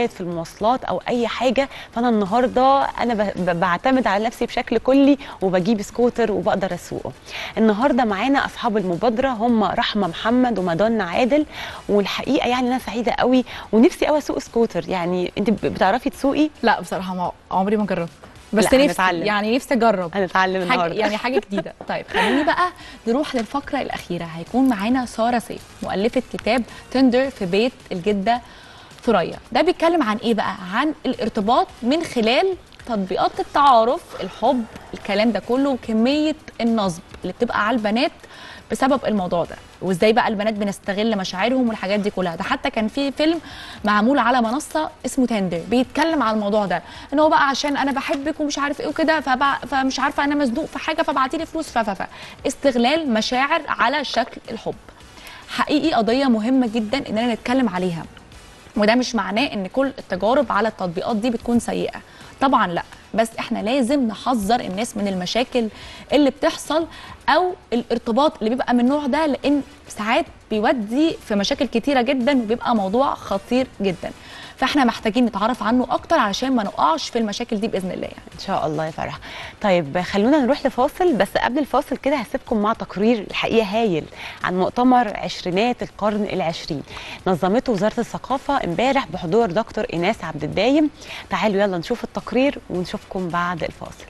قاعد في المواصلات او اي حاجه فانا النهارده انا ب- ب- بعتمد على نفسي بشكل كلي وبجيب سكوتر وبقدر اسوقه النهارده معانا اصحاب المبادره هم رحمه محمد ومادونا عادل والحقيقه يعني انا سعيده قوي ونفسي قوي اسوق سكوتر يعني انت ب- بتعرفي تسوقي لا بصراحه ما عمري ما جربت بس لا، نفسي هنتعلم. يعني نفسي اجرب هنتعلم حاجة النهارده يعني حاجه جديده طيب خليني بقى نروح للفقره الاخيره هيكون معانا ساره سيف مؤلفه كتاب تندر في بيت الجده ثريا ده بيتكلم عن ايه بقى عن الارتباط من خلال تطبيقات التعارف الحب الكلام ده كله وكميه النصب اللي بتبقى على البنات بسبب الموضوع ده وازاي بقى البنات بنستغل مشاعرهم والحاجات دي كلها ده حتى كان في فيلم معمول على منصه اسمه تندر بيتكلم على الموضوع ده ان هو بقى عشان انا بحبك ومش عارف ايه وكده فبع... فمش عارفه انا مزنوق في حاجه فابعتي لي فلوس ف ف ف استغلال مشاعر على شكل الحب حقيقي قضيه مهمه جدا اننا نتكلم عليها وده مش معناه ان كل التجارب على التطبيقات دي بتكون سيئه طبعا لا بس احنا لازم نحذر الناس من المشاكل اللي بتحصل او الارتباط اللي بيبقى من النوع ده لان ساعات بيودي في مشاكل كتيره جدا وبيبقى موضوع خطير جدا فاحنا محتاجين نتعرف عنه اكتر علشان ما نقعش في المشاكل دي باذن الله يعني. ان شاء الله يا فرح طيب خلونا نروح لفاصل بس قبل الفاصل كده هسيبكم مع تقرير الحقيقه هايل عن مؤتمر عشرينات القرن العشرين نظمته وزاره الثقافه امبارح بحضور دكتور ايناس عبد الدايم تعالوا يلا نشوف التقرير ونشوفكم بعد الفاصل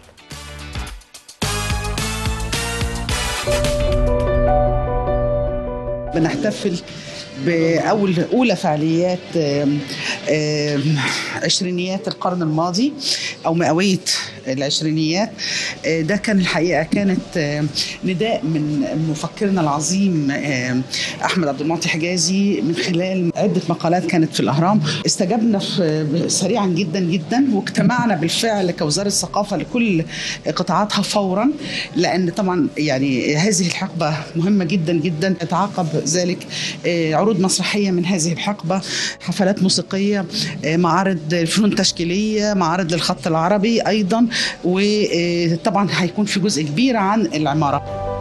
بنحتفل بأول أولى فعاليات آم، آم، عشرينيات القرن الماضي أو مئوية العشرينيات آه، ده كان الحقيقة كانت آم، نداء من مفكرنا العظيم آم، أحمد عبد المعطي حجازي من خلال عدة مقالات كانت في الأهرام استجبنا في- سريعا جدا جدا واجتمعنا بالفعل كوزارة الثقافة لكل قطاعاتها فورا لأن طبعا يعني هذه الحقبة مهمة جدا جدا يتعاقب ذلك آه، عروض مسرحية من هذه الحقبة حفلات موسيقية آه، معارض الفنون التشكيلية معارض للخط العربي أيضا وطبعا هيكون في جزء كبير عن العمارة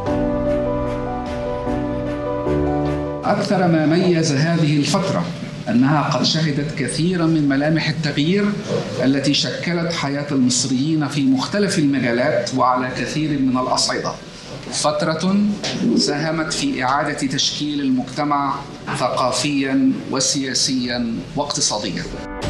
أكثر ما ميز هذه الفترة أنها قد شهدت كثيرا من ملامح التغيير التي شكلت حياة المصريين في مختلف المجالات وعلى كثير من الأصعدة. فترة ساهمت في إعادة تشكيل المجتمع ثقافيا وسياسيا واقتصاديا.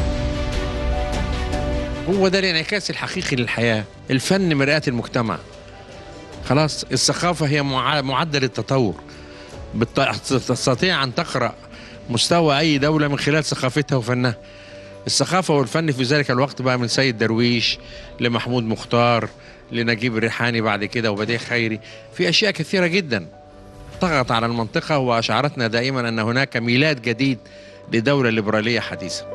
هو ده الانعكاس الحقيقي للحياة الفن مرآة المجتمع خلاص الثقافة هي مع- معدل التطور بت- تستطيع أن تقرأ مستوى أي دولة من خلال ثقافتها وفنها الثقافة والفن في ذلك الوقت بقى من سيد درويش لمحمود مختار لنجيب الريحاني بعد كده وبديع خيري في أشياء كثيرة جدا طغت على المنطقة وأشعرتنا دائما أن هناك ميلاد جديد لدولة ليبرالية حديثة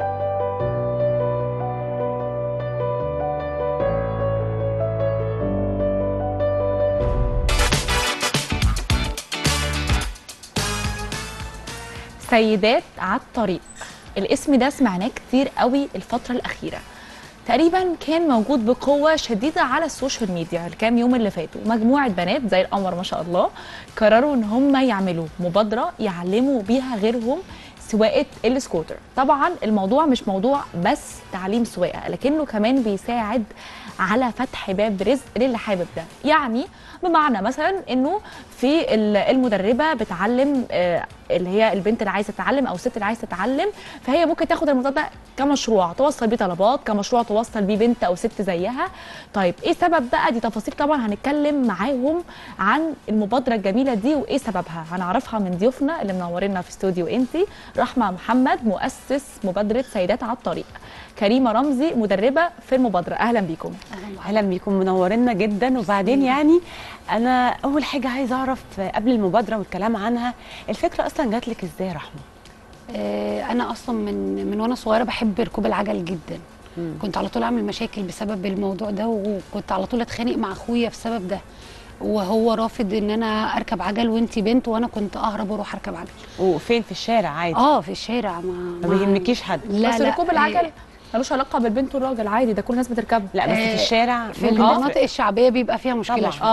سيدات على الطريق الاسم ده سمعناه كتير قوي الفترة الأخيرة تقريبا كان موجود بقوة شديدة على السوشيال ميديا الكام يوم اللي فاتوا مجموعة بنات زي القمر ما شاء الله قرروا ان هم يعملوا مبادرة يعلموا بيها غيرهم سواقة السكوتر طبعا الموضوع مش موضوع بس تعليم سواقة لكنه كمان بيساعد على فتح باب رزق للي حابب ده يعني بمعنى مثلا انه في ال- المدربه بتعلم آه، اللي هي البنت اللي عايزه تتعلم او الست اللي عايزه تتعلم فهي ممكن تاخد الموضوع ده كمشروع توصل بيه طلبات كمشروع توصل بيه بنت او ست زيها طيب ايه سبب بقى دي تفاصيل طبعا هنتكلم معاهم عن المبادره الجميله دي وايه سببها هنعرفها من ضيوفنا اللي منورينا في استوديو انتي رحمه محمد مؤسس مبادره سيدات على الطريق كريمه رمزي مدربه في المبادره اهلا بيكم اهلا بيكم منورينا جدا وبعدين يعني انا اول حاجه عايزه اعرف قبل المبادره والكلام عنها الفكره اصلا جات لك ازاي يا رحمه آه، انا اصلا من من وانا صغيره بحب ركوب العجل جدا مم. كنت على طول اعمل مشاكل بسبب الموضوع ده وكنت على طول اتخانق مع اخويا بسبب ده وهو رافض ان انا اركب عجل وانتي بنت وانا كنت اهرب واروح اركب عجل وفين في الشارع عادي اه في الشارع ما ما بيهمكيش حد لا بس لا ركوب آه، العجل ملوش علاقه بالبنت والراجل عادي ده كل الناس بتركبه لا بس آه، في الشارع في ممكن المناطق تفرق. الشعبيه بيبقى فيها مشكله طبعاً. شويه اه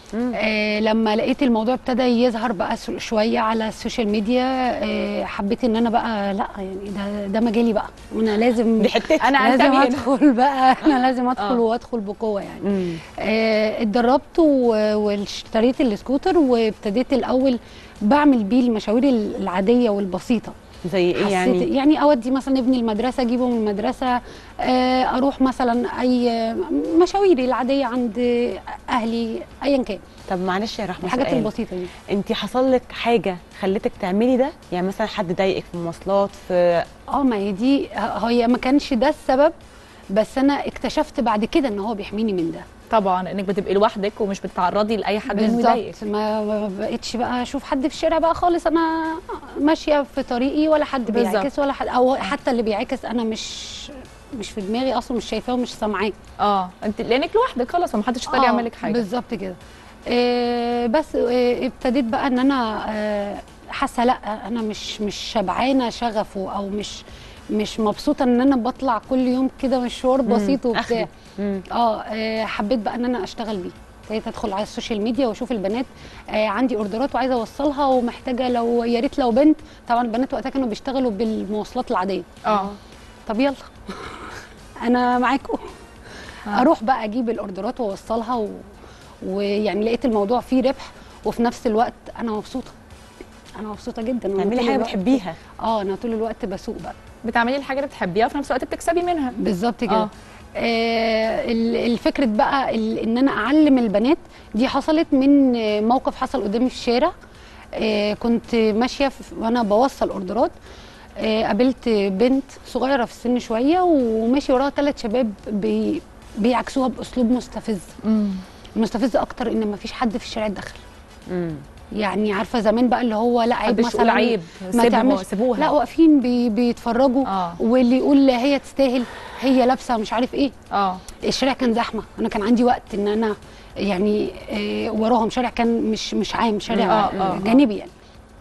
آه لما لقيت الموضوع ابتدى يظهر بقى س- شويه على السوشيال ميديا آه حبيت ان انا بقى لا يعني ده ده مجالي بقى وانا لازم دي حتتي. أنا لازم أنتمي هنا. ادخل بقى انا لازم ادخل آه. وادخل بقوه يعني مم. آه، اتدربت و- واشتريت السكوتر وابتديت الاول بعمل بيه المشاوير العاديه والبسيطه زي ايه حسيت يعني يعني اودي مثلا ابني المدرسه اجيبه من المدرسه آه، اروح مثلا اي مشاويري العاديه عند اهلي ايا كان طب معلش يا رحمه الحاجات سؤال. البسيطه دي انت حصل لك حاجه خلتك تعملي ده يعني مثلا حد ضايقك في المواصلات في اه ما هي دي هي ما كانش ده السبب بس انا اكتشفت بعد كده ان هو بيحميني من ده طبعا انك بتبقي لوحدك ومش بتتعرضي لاي حد انه يضايقك بالظبط ما ما بقتش بقى اشوف حد في الشارع بقى خالص انا ماشيه في طريقي ولا حد بالظبط. بيعكس ولا حد او حتى اللي بيعكس انا مش مش في دماغي اصلا مش شايفاه ومش سامعاه اه انت لانك لوحدك خلاص فمحدش يقدر آه، يعمل لك حاجه بالظبط كده إيه بس إيه ابتديت بقى ان انا آه، حاسه لا انا مش مش شبعانه شغفه او مش مش مبسوطه ان انا بطلع كل يوم كده مشوار بسيط وبتاع أخدي. مم. اه آه، حبيت بقى ان انا اشتغل بيه ابتديت ادخل على السوشيال ميديا واشوف البنات آه عندي اوردرات وعايزه اوصلها ومحتاجه لو يا ريت لو بنت طبعا البنات وقتها كانوا بيشتغلوا بالمواصلات العاديه اه طب يلا انا معاكم اروح بقى اجيب الاوردرات واوصلها و... ويعني لقيت الموضوع فيه ربح وفي نفس الوقت انا مبسوطه انا مبسوطه جدا وأنا تعملي طول حاجه الوقت- بتحبيها اه انا طول الوقت بسوق بقى بتعملي الحاجه اللي بتحبيها وفي نفس الوقت بتكسبي منها بالظبط كده آه. آه. آه ال- الفكرة بقى ال- ان انا اعلم البنات دي حصلت من آه، موقف حصل قدامي في الشارع آه كنت ماشيه في- وانا بوصل اوردرات آه قابلت بنت صغيره في السن شويه وماشي وراها ثلاث شباب بي بيعكسوها باسلوب مستفز امم المستفز اكتر ان مفيش حد في الشارع اتدخل مم. يعني عارفه زمان بقى اللي هو لا عيب محدش يقول مثلا عيب ما سيبوها تعملش سيبوها لا واقفين بي بيتفرجوا اه واللي يقول هي تستاهل هي لابسه مش عارف ايه اه الشارع كان زحمه انا كان عندي وقت ان انا يعني آه، وراهم شارع كان مش مش عام شارع آه، آه آه، آه. جانبي يعني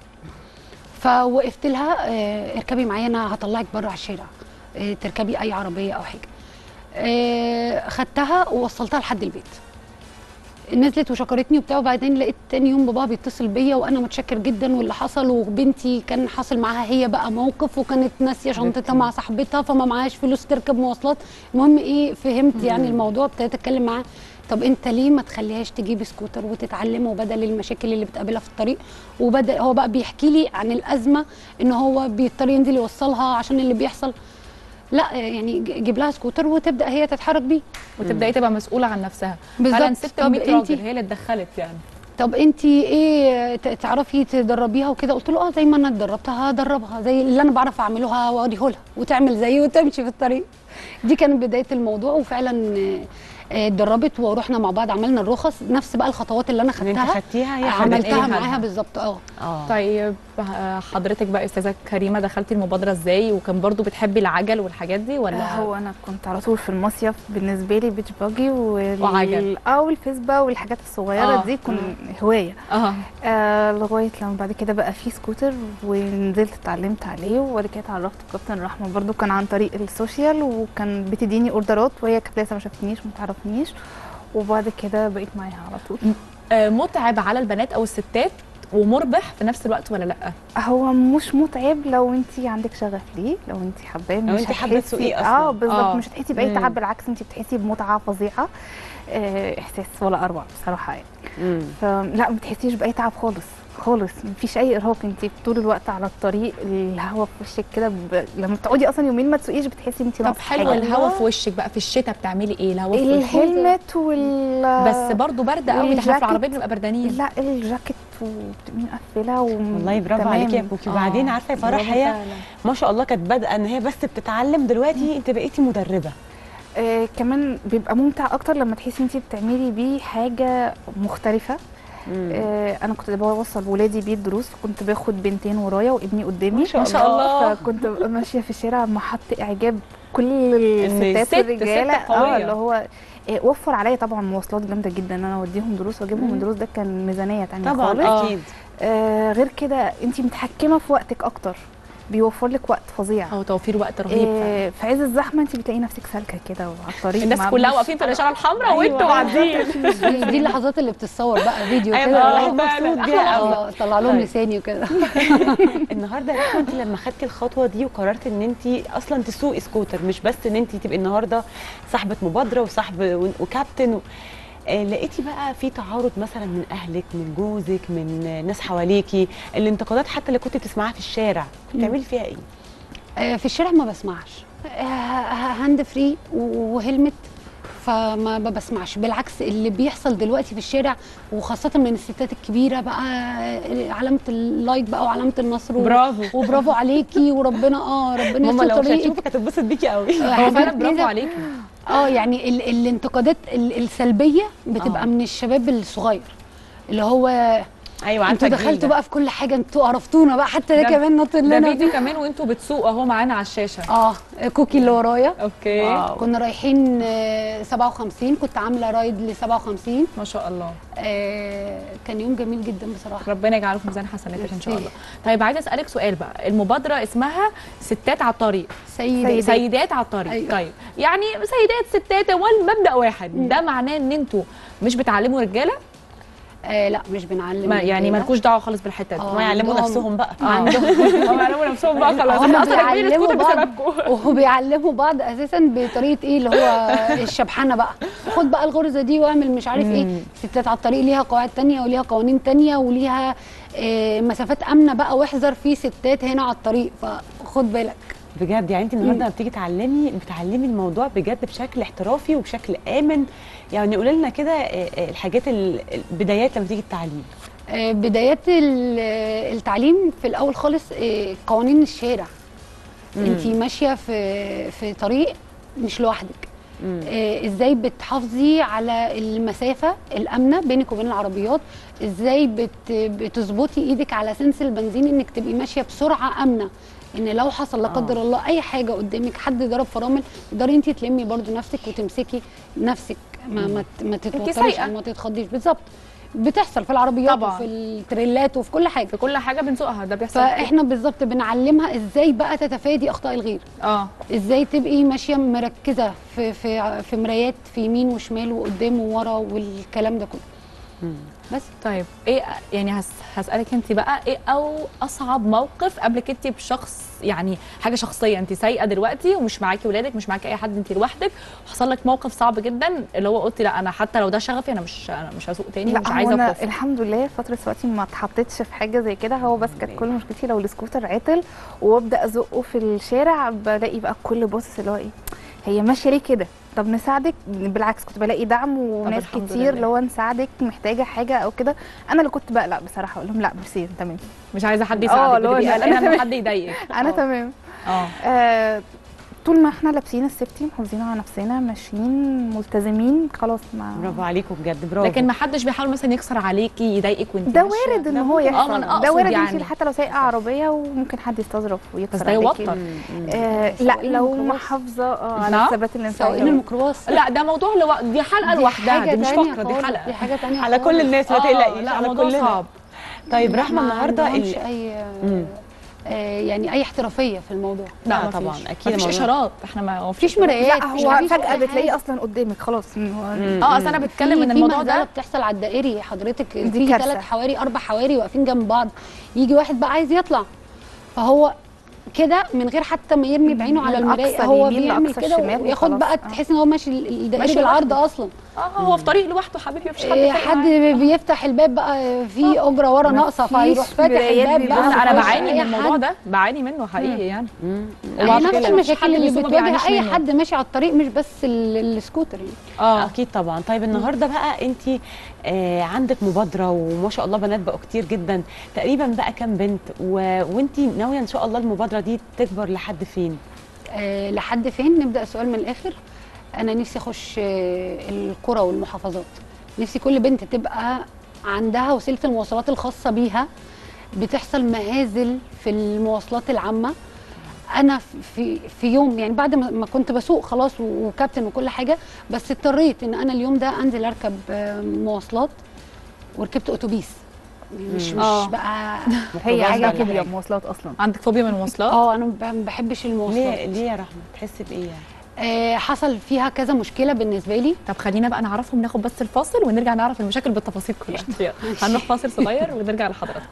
فوقفت لها آه، اركبي معايا انا هطلعك بره على الشارع آه، تركبي اي عربيه او حاجه آه، خدتها ووصلتها لحد البيت نزلت وشكرتني وبتاع وبعدين لقيت تاني يوم باباها بيتصل بيا وانا متشكر جدا واللي حصل وبنتي كان حاصل معاها هي بقى موقف وكانت ناسيه شنطتها مع صاحبتها فما معهاش فلوس تركب مواصلات المهم ايه فهمت يعني الموضوع ابتديت اتكلم معاه طب انت ليه ما تخليهاش تجيب سكوتر وتتعلم وبدل المشاكل اللي بتقابلها في الطريق وبدا هو بقى بيحكي لي عن الازمه ان هو بيضطر ينزل يوصلها عشان اللي بيحصل لا يعني ج- جيب لها سكوتر وتبدا هي تتحرك بيه وتبداي تبقى مسؤوله عن نفسها بالظبط. فعلا ست طب 100 راجل انتي- هي اللي اتدخلت يعني طب انت ايه ت- تعرفي تدربيها وكده قلت له اه زي ما انا اتدربتها هدربها زي اللي انا بعرف اعمله هوريه لها وتعمل زيي وتمشي في الطريق دي كانت بدايه الموضوع وفعلا آه، آه، اتدربت ورحنا مع بعض عملنا الرخص نفس بقى الخطوات اللي انا اللي انت خدتها خدتيها هي عملتها خدتها. معاها بالظبط اه اه طيب آه، حضرتك بقى استاذه كريمه دخلتي المبادره ازاي وكان برضو بتحبي العجل والحاجات دي ولا هو انا كنت على طول في المصيف بالنسبه لي بيتش باجي وال... وعجل. اه والفيسبا والحاجات الصغيره آه. دي كن هوايه اه آه لغايه لما بعد كده بقى في سكوتر ونزلت اتعلمت عليه وبعد كده اتعرفت بكابتن رحمه برضو كان عن طريق السوشيال وكان بتديني اوردرات وهي كانت لسه ما شافتنيش ما تعرفنيش وبعد كده بقيت معاها على طول آه، متعب على البنات او الستات ومربح في نفس الوقت ولا لا هو مش متعب لو انت عندك شغف ليه لو انت حباه لو مش انت حابة هتحسي- تسوقيه أصلاً. اه بالظبط آه. مش هتحسي باي مم. تعب بالعكس انت بتحسي بمتعه فظيعه آه، احساس ولا اروع بصراحه يعني مم. فلا ما بتحسيش باي تعب خالص خالص مفيش اي ارهاق انت طول الوقت على الطريق الهواء في وشك كده ب... لما بتقعدي اصلا يومين ما تسوقيش بتحسي انت طب ناقص حلو حاجة. الهوا في وشك بقى في الشتاء بتعملي ايه الهوا في وشك الهلمت وال بس برضو برد قوي ده احنا في والجاكيت. العربيه بنبقى بردانين لا الجاكيت وبتبقي مقفله و... والله برافو تمام. عليكي يا كوكي وبعدين آه، عارفه يا فرح برافو هي فعلاً. ما شاء الله كانت بادئه ان هي بس بتتعلم دلوقتي انت بقيتي مدربه آه كمان بيبقى ممتع اكتر لما تحسي انت بتعملي بيه حاجه مختلفه مم. آه انا كنت بوصل ولادي بيه الدروس كنت باخد بنتين ورايا وابني قدامي ما شاء ما شاء الله. فكنت ببقى ماشيه في الشارع محط اعجاب كل إن الستات ست- والرجاله ست قوية. اه اللي هو آه، وفر عليا طبعا مواصلات جامده جدا ان انا اوديهم دروس واجيبهم من دروس ده كان ميزانيه تانية طبعا خالص اكيد آه غير كده انت متحكمه في وقتك اكتر بيوفر لك وقت فظيع هو توفير وقت رهيب فعلا. إيه في عز الزحمه انت بتلاقي نفسك سالكه كده وعلى الطريق الناس مع- كلها مش- واقفين في الاشاره الحمراء أيوة. وانتوا معديين دي, دي اللحظات اللي بتتصور بقى فيديو أيوة، كده الواحد الواحد مبسوط بيها قوي. اه طلع لهم طيب. لساني وكده النهارده يا رحمه انت لما خدتي الخطوه دي وقررت ان انت اصلا تسوقي سكوتر مش بس ان انت تبقي النهارده صاحبه مبادره وصاحب و- وكابتن و... آه، لقيتي بقى في تعارض مثلا من اهلك من جوزك من ناس حواليكي الانتقادات حتى اللي كنت بتسمعها في الشارع كنت بتعملي فيها ايه آه، في الشارع ما بسمعش آه، هاند فري وهلمت فما ما بسمعش بالعكس اللي بيحصل دلوقتي في الشارع وخاصة من الستات الكبيرة بقى آه، علامة اللايك بقى وعلامة النصر و- برافو وبرافو عليكي وربنا اه ربنا ماما يستر لو طريقك هتشوفك هتتبسط بيكي قوي آه، هو حاجات فعلا برافو كده. عليكي اه يعني ال الانتقادات ال السلبية بتبقى آه. من الشباب الصغير اللي هو ايوه انتوا الجيل دخلتوا ده. بقى في كل حاجة انتوا قرفتونا بقى حتى ده ده- كمان نط ده لنا فيديو كمان وانتوا بتسوقوا اهو معانا على الشاشه اه كوكي اللي ورايا اوكي واو. كنا رايحين آه، 57 كنت عامله رايد ل 57 ما شاء الله آه، كان يوم جميل جدا بصراحه ربنا يجعله في ميزان حسناتك ان شاء ميرسي. الله طيب عايزه اسالك سؤال بقى المبادره اسمها ستات على الطريق سيدة سيدات. سيدات على الطريق أيوة. طيب يعني سيدات ستات هو المبدا واحد ده معناه ان انتوا مش بتعلموا رجاله آه لا مش بنعلم ما يعني رجالة. مالكوش دعوه خالص بالحته دي آه. ما يعلموا عندهم- نفسهم بقى عندهم هم يعلموا نفسهم بقى خلاص هم احنا اصلا راكبين بيعلموا السكوتر بعض بسببكم وبيعلموا بعض اساسا بطريقه ايه اللي هو الشبحانه بقى خد بقى الغرزه دي واعمل مش عارف ايه ستات على الطريق ليها قواعد تانية وليها قوانين تانية وليها آه، مسافات امنه بقى واحذر في ستات هنا على الطريق فخد بالك بجد يعني انت النهارده لما بتيجي تعلمي بتعلمي الموضوع بجد بشكل احترافي وبشكل امن يعني قولي لنا كده آه، آه، الحاجات ال- البدايات لما تيجي التعليم آه، بدايات ال- التعليم في الاول خالص آه، قوانين الشارع انت ماشيه في في طريق مش لوحدك آه، ازاي بتحافظي على المسافه الامنه بينك وبين العربيات ازاي بت بتظبطي ايدك على سنس البنزين انك تبقي ماشيه بسرعه امنه ان لو حصل لا قدر الله اي حاجه قدامك حد ضرب فرامل تقدري انت تلمي برضو نفسك وتمسكي نفسك ما ما, ت- ما تتوتريش سايقة. او ما تتخضيش بالظبط بتحصل في العربيات طبعاً. وفي التريلات وفي كل حاجه في كل حاجه بنسوقها ده بيحصل فاحنا بالظبط بنعلمها ازاي بقى تتفادي اخطاء الغير اه ازاي تبقي ماشيه مركزه في في في مرايات في يمين وشمال وقدام وورا والكلام ده كله بس طيب ايه يعني هس هسالك انت بقى ايه او اصعب موقف قابلك انت بشخص يعني حاجه شخصيه انت سايقه دلوقتي ومش معاكي ولادك مش معاكي اي حد انت لوحدك وحصل لك موقف صعب جدا اللي هو قلتي لا انا حتى لو ده شغفي انا مش انا مش هسوق تاني لا ومش هو عايزه انا اقف الحمد لله فتره وقتي ما اتحطيتش في حاجه زي كده هو بس كانت كل مشكلتي لو السكوتر عطل وابدا ازقه في الشارع بلاقي بقى الكل باصص اللي هو ايه هي ماشيه ليه كده طب نساعدك بالعكس كنت بلاقي دعم وناس الحمد كتير لله. اللي هو نساعدك محتاجه حاجه او كده انا اللي كنت بقلق بصراحه اقول لهم لا ميرسي تمام مش عايزه حد آه، يساعدك اللي هو بتبقي أنا قلقانه ان تمام. حد يضايقك انا تمام اه آه طول ما احنا لابسين السيفتي محافظين على نفسنا ماشيين ملتزمين خلاص ما برافو عليكم بجد برافو لكن ما حدش بيحاول مثلا يكسر عليكي يضايقك وانت ده ماشية. وارد ان ده هو ممكن- اه ما يحصل انا ده اقصد وارد يعني انت حتى لو سايقه عربيه وممكن حد يستظرف ويكسر بس ده عليكي. يوتر آه لا سواقين لو الميكروباص. محافظه اه على نعم؟ الثبات سواقين الانساني الميكروباص لا ده موضوع لو... دي حلقه لوحدها حاجة دي مش تانية فقره دي خالص، حلقه دي حاجه تانية على كل خالص. الناس ما آه، تقلقيش لا على موضوع كلنا صعب طيب لا، رحمه ما النهارده عندهمش ال- اي مم. آه يعني اي احترافيه في الموضوع لا آه، ما طبعاً، فيش. أكيد مفيش الموضوع- اشارات احنا ما مفيش مرايات لا مفيش- هو مفيش فجاه أي بتلاقيه حاجة. اصلا قدامك خلاص هو اه اصل انا بتكلم ان في- الموضوع في مهزله ده بتحصل على الدائري حضرتك دي في كارثة. ثلاث حواري اربع حواري واقفين جنب بعض يجي واحد بقى عايز يطلع فهو كده من غير حتى ما يرمي بعينه على من المرايه أقصى هو اليمين بيعمل لأقصى كده الشمال وياخد وخلاص. بقى آه. تحس ان هو ماشي الدائري ماشي بالعرض لوحده. اصلا اه هو في طريق لوحده حبيبي مفيش حد إيه، فارق حد معاه. بيفتح الباب بقى في اجره ورا ناقصه مفيش فيروح فاتح مرايات الباب بيبص بقى بص انا فيخش بعاني من أي الموضوع حد. ده بعاني منه حقيقي يعني هي وبعد نفس كده مفيش المشاكل حد اللي بيسوق ما بتواجه بيعانيش اي منه. حد ماشي على الطريق مش بس ال- السكوتر يعني اه اكيد طبعا طيب النهارده بقى انت آه عندك مبادره وما شاء الله بنات بقوا كتير جدا تقريبا بقى كام بنت و... وانت ناويه ان شاء الله المبادره دي تكبر لحد فين أه لحد فين نبدا السؤال من الاخر انا نفسي اخش آه، القرى والمحافظات نفسي كل بنت تبقى عندها وسيله المواصلات الخاصه بيها بتحصل مهازل في المواصلات العامه انا في في يوم يعني بعد ما ما كنت بسوق خلاص وكابتن وكل حاجه بس اضطريت ان انا اليوم ده انزل اركب آه، مواصلات وركبت اتوبيس مش مم. مش آه. بقى هي ميكروباص حاجه ولا فوبيا حاجة. مواصلات اصلا عندك فوبيا من المواصلات اه انا ما بحبش المواصلات ليه ليه يا رحمه تحس بايه يعني آه حصل فيها كذا مشكله بالنسبه لي طب خلينا بقى نعرفهم ناخد بس الفاصل ونرجع نعرف المشاكل بالتفاصيل كلها يلا. هنروح فاصل صغير ونرجع لحضراتكم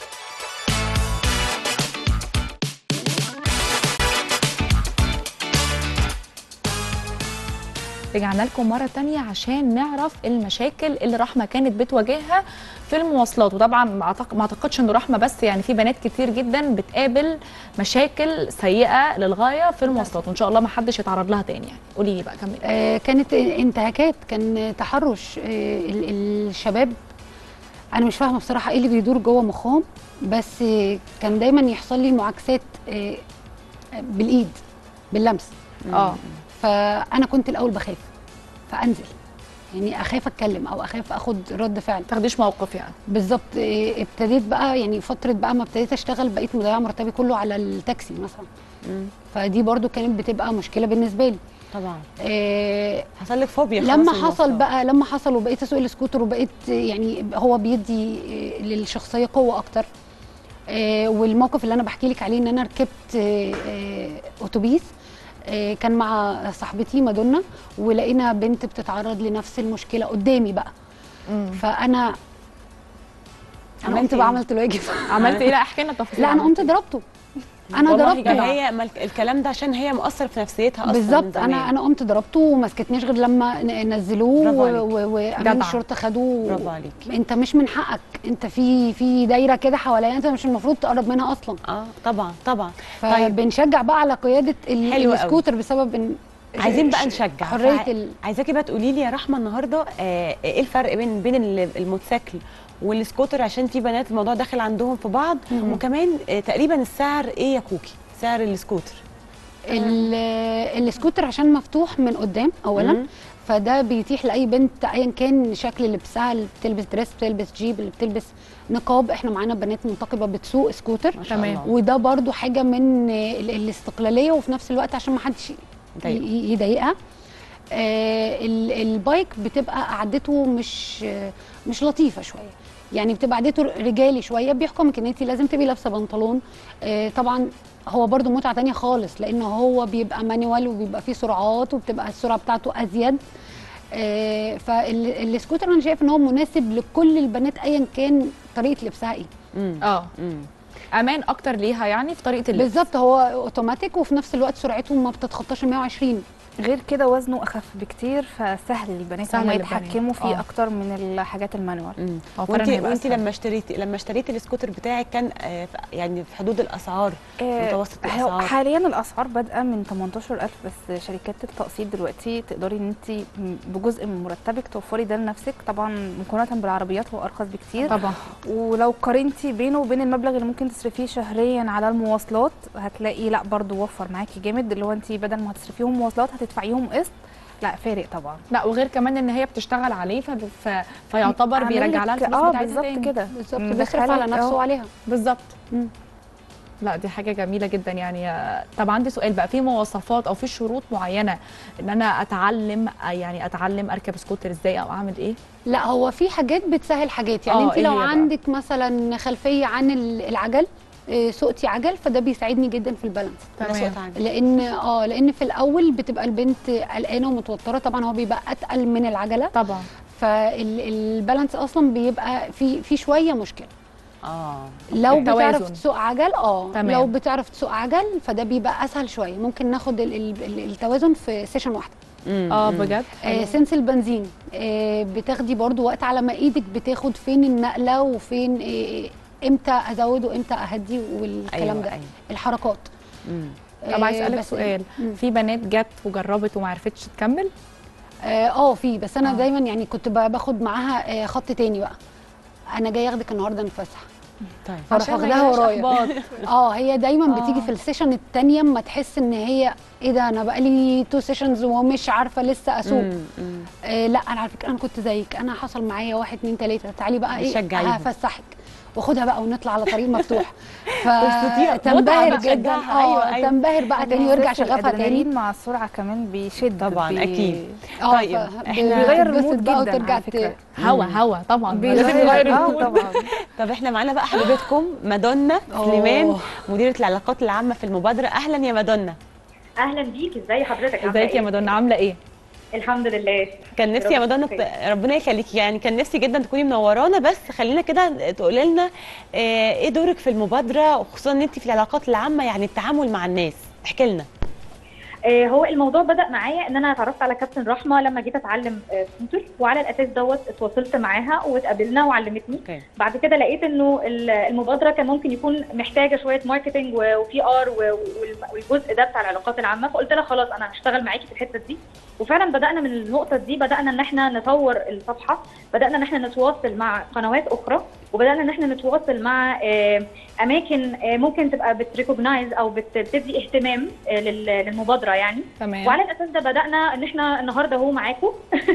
رجعنا لكم مرة تانية عشان نعرف المشاكل اللي رحمة كانت بتواجهها في المواصلات وطبعا ما أعتق- ما اعتقدش ان رحمة بس يعني في بنات كتير جدا بتقابل مشاكل سيئة للغاية في المواصلات وان شاء الله ما حدش يتعرض لها تاني يعني قولي لي بقى كملي آه كانت انتهاكات كان تحرش آه ال- الشباب انا مش فاهمه بصراحه ايه اللي بيدور جوه مخهم بس آه كان دايما يحصل لي معاكسات آه بالايد باللمس اه فانا كنت الاول بخاف فانزل يعني اخاف اتكلم او اخاف اخد رد فعل تاخديش موقف يعني بالظبط إيه، ابتديت بقى يعني فتره بقى ما ابتديت اشتغل بقيت مضيعه مرتبي كله على التاكسي مثلا فدي برضو كانت بتبقى مشكله بالنسبه لي طبعا إيه حصل لك فوبيا خلاص لما المواصلات. حصل بقى لما حصل وبقيت اسوق السكوتر وبقيت يعني هو بيدي إيه، للشخصيه قوه اكتر إيه، والموقف اللي انا بحكي لك عليه ان انا ركبت إيه، إيه، اتوبيس إيه، كان مع صاحبتي مادونا ولقينا بنت بتتعرض لنفس المشكله قدامي بقى فانا انا عملت قمت إيه؟ بقى عملت الواجب عملت ايه لا احكي لنا التفاصيل لا انا عملت قمت إيه؟ ضربته انا والله ضربته جدع. هي ما الك- الكلام ده عشان هي مؤثر في نفسيتها اصلا من بالظبط انا زمان. انا قمت ضربته وما سكتنيش غير لما ن- نزلوه برافو و- عليك. و- وامين جدع. الشرطه خدوه برافو عليك انت مش من حقك انت في في دايره كده حواليا انت مش المفروض تقرب منها اصلا اه طبعا طبعا طيب فبنشجع بقى على قياده ال- حلو قوي. السكوتر بسبب ان عايزين ش- بقى نشجع حريه فع- ال... عايزاكي بقى تقولي لي يا رحمه النهارده آه ايه الفرق بين بين ال- الموتوسيكل والسكوتر عشان في بنات الموضوع داخل عندهم في بعض مم. وكمان آه تقريبا السعر ايه يا كوكي سعر السكوتر ال- السكوتر عشان مفتوح من قدام اولا مم. فده بيتيح لاي بنت ايا كان شكل لبسها اللي بتلبس دريس بتلبس جيب اللي بتلبس نقاب احنا معانا بنات منتقبه بتسوق سكوتر ما شاء تمام. الله. وده برضو حاجه من ال- الاستقلاليه وفي نفس الوقت عشان ما حدش ضايقه. ي- يضايقها آه ال- البايك بتبقى قعدته مش آه، مش لطيفه شويه يعني بتبقى قعدته رجالي شويه بيحكمك ان انت لازم تبقي لابسه بنطلون آه طبعا هو برضو متعه تانية خالص لان هو بيبقى مانيوال وبيبقى فيه سرعات وبتبقى السرعه بتاعته ازيد آه فالسكوتر انا شايف ان هو مناسب لكل البنات ايا كان طريقه لبسها ايه مم. اه مم. امان اكتر ليها يعني في طريقه اللبس بالظبط هو اوتوماتيك وفي نفس الوقت سرعته ما بتتخطاش ال 120 غير كده وزنه اخف بكتير فسهل للبنات سهل هم للبنات. يتحكموا فيه آه. اكتر من الحاجات المانوال مم. هو فعلاً وانت هيبقى وانت أسهل. لما اشتريتي لما اشتريتي السكوتر بتاعك كان آه ف- يعني في حدود الاسعار آه، متوسط هو الاسعار حاليا الاسعار بادئه من 18000 بس شركات التقسيط دلوقتي تقدري ان انت بجزء من مرتبك توفري ده لنفسك طبعا مقارنه بالعربيات هو ارخص بكتير طبعا ولو قارنتي بينه وبين المبلغ اللي ممكن تصرفيه شهريا على المواصلات هتلاقي لا برضو وفر معاكي جامد اللي هو انت بدل ما هتصرفيهم مواصلات هتدفعيهم قسط لا فارق طبعا لا وغير كمان ان هي بتشتغل عليه ف... ف... فيعتبر بيرجع لها عامل لك- الفلوس اه بتاعتها بالظبط تاني. كده بالظبط مدخلك- بيصرف على نفسه آه. وعليها بالظبط مم. لا دي حاجه جميله جدا يعني آه، طب عندي سؤال بقى في مواصفات او في شروط معينه ان انا اتعلم آه، يعني اتعلم اركب سكوتر ازاي او اعمل ايه لا هو في حاجات بتسهل حاجات يعني آه، انت إيه لو هي بقى؟ عندك مثلا خلفيه عن ال- العجل آه، سوقتي عجل فده بيساعدني جدا في البالانس أنا تمام. سوقت عجل. لان اه لان في الاول بتبقى البنت قلقانه ومتوتره طبعا هو بيبقى اتقل من العجله طبعا فالبالانس اصلا بيبقى في في شويه مشكله اه لو التوازن. بتعرف تسوق عجل اه تمام. لو بتعرف تسوق عجل فده بيبقى اسهل شويه ممكن ناخد ال- ال- ال- التوازن في سيشن واحده مم. اه مم. بجد آه سنس البنزين آه بتاخدي برضو وقت على ما ايدك بتاخد فين النقله وفين آه امتى ازود وامتى اهدي والكلام أيوة، ده أيوة. الحركات مم. طب عايز آه، اسالك بس- سؤال مم. في بنات جت وجربت وما عرفتش تكمل اه آه، في بس انا آه. دايما يعني كنت ب- باخد معاها آه خط تاني بقى انا جاي اخدك النهارده نفسح طيب فاروح عشان ما واخداها يجيلهاش ورايا إحباط. اه هي دايما آه. بتيجي في السيشن التانية اما تحس ان هي ايه ده انا بقالي تو سيشنز ومش عارفه لسه اسوق مم. مم. آه لا انا على فكره انا كنت زيك انا حصل معايا واحد اتنين تلاته تعالي بقى ايه بتشجعيهم. هفسحك واخدها بقى ونطلع على طريق مفتوح متعة فتنبهر بقى جدا تشجعها. أيوة، اه أيوة. تنبهر بقى تاني ويرجع إحساس شغفها تاني الأدرينالين مع السرعه كمان بيشد طبعا بي- اكيد اه طيب، ف- إحنا- بيغير بتتبسط المود بقى جدا وترجع على فكرة. ت- هوا هوا طبعا لازم نغير بيغير اه المود. طبعا طب احنا معانا بقى حبيبتكم مادونا أوه. سليمان مديره العلاقات العامه في المبادره اهلا يا مادونا اهلا بيك ازاي حضرتك عاملة ازيك يا إيه؟ مادونا عامله ايه الحمد لله كان نفسي يا مادونا خير. ت- ربنا يخليكي يعني كان نفسي جدا تكوني منورانا بس خلينا كده تقولي لنا آه، ايه دورك في المبادره وخصوصا ان انت في العلاقات العامه يعني التعامل مع الناس احكي لنا آه هو الموضوع بدا معايا ان انا اتعرفت على كابتن رحمه لما جيت اتعلم آه، سكوتر وعلى الاساس دوت اتواصلت معاها واتقابلنا وعلمتني اوكي بعد كده لقيت انه ال- المبادره كان ممكن يكون محتاجه شويه ماركتنج وبي ار والجزء ده بتاع العلاقات العامه فقلت لها خلاص انا هشتغل معاكي في الحته دي وفعلا بدانا من النقطه دي بدانا ان احنا نطور الصفحه بدانا ان احنا نتواصل مع قنوات اخرى وبدانا ان احنا نتواصل مع آه، اماكن آه، ممكن تبقى بتريكوجنايز او بت- بتدي اهتمام آه، لل- للمبادره يعني تمام وعلى الاساس ده بدانا ان احنا النهارده اهو معاكم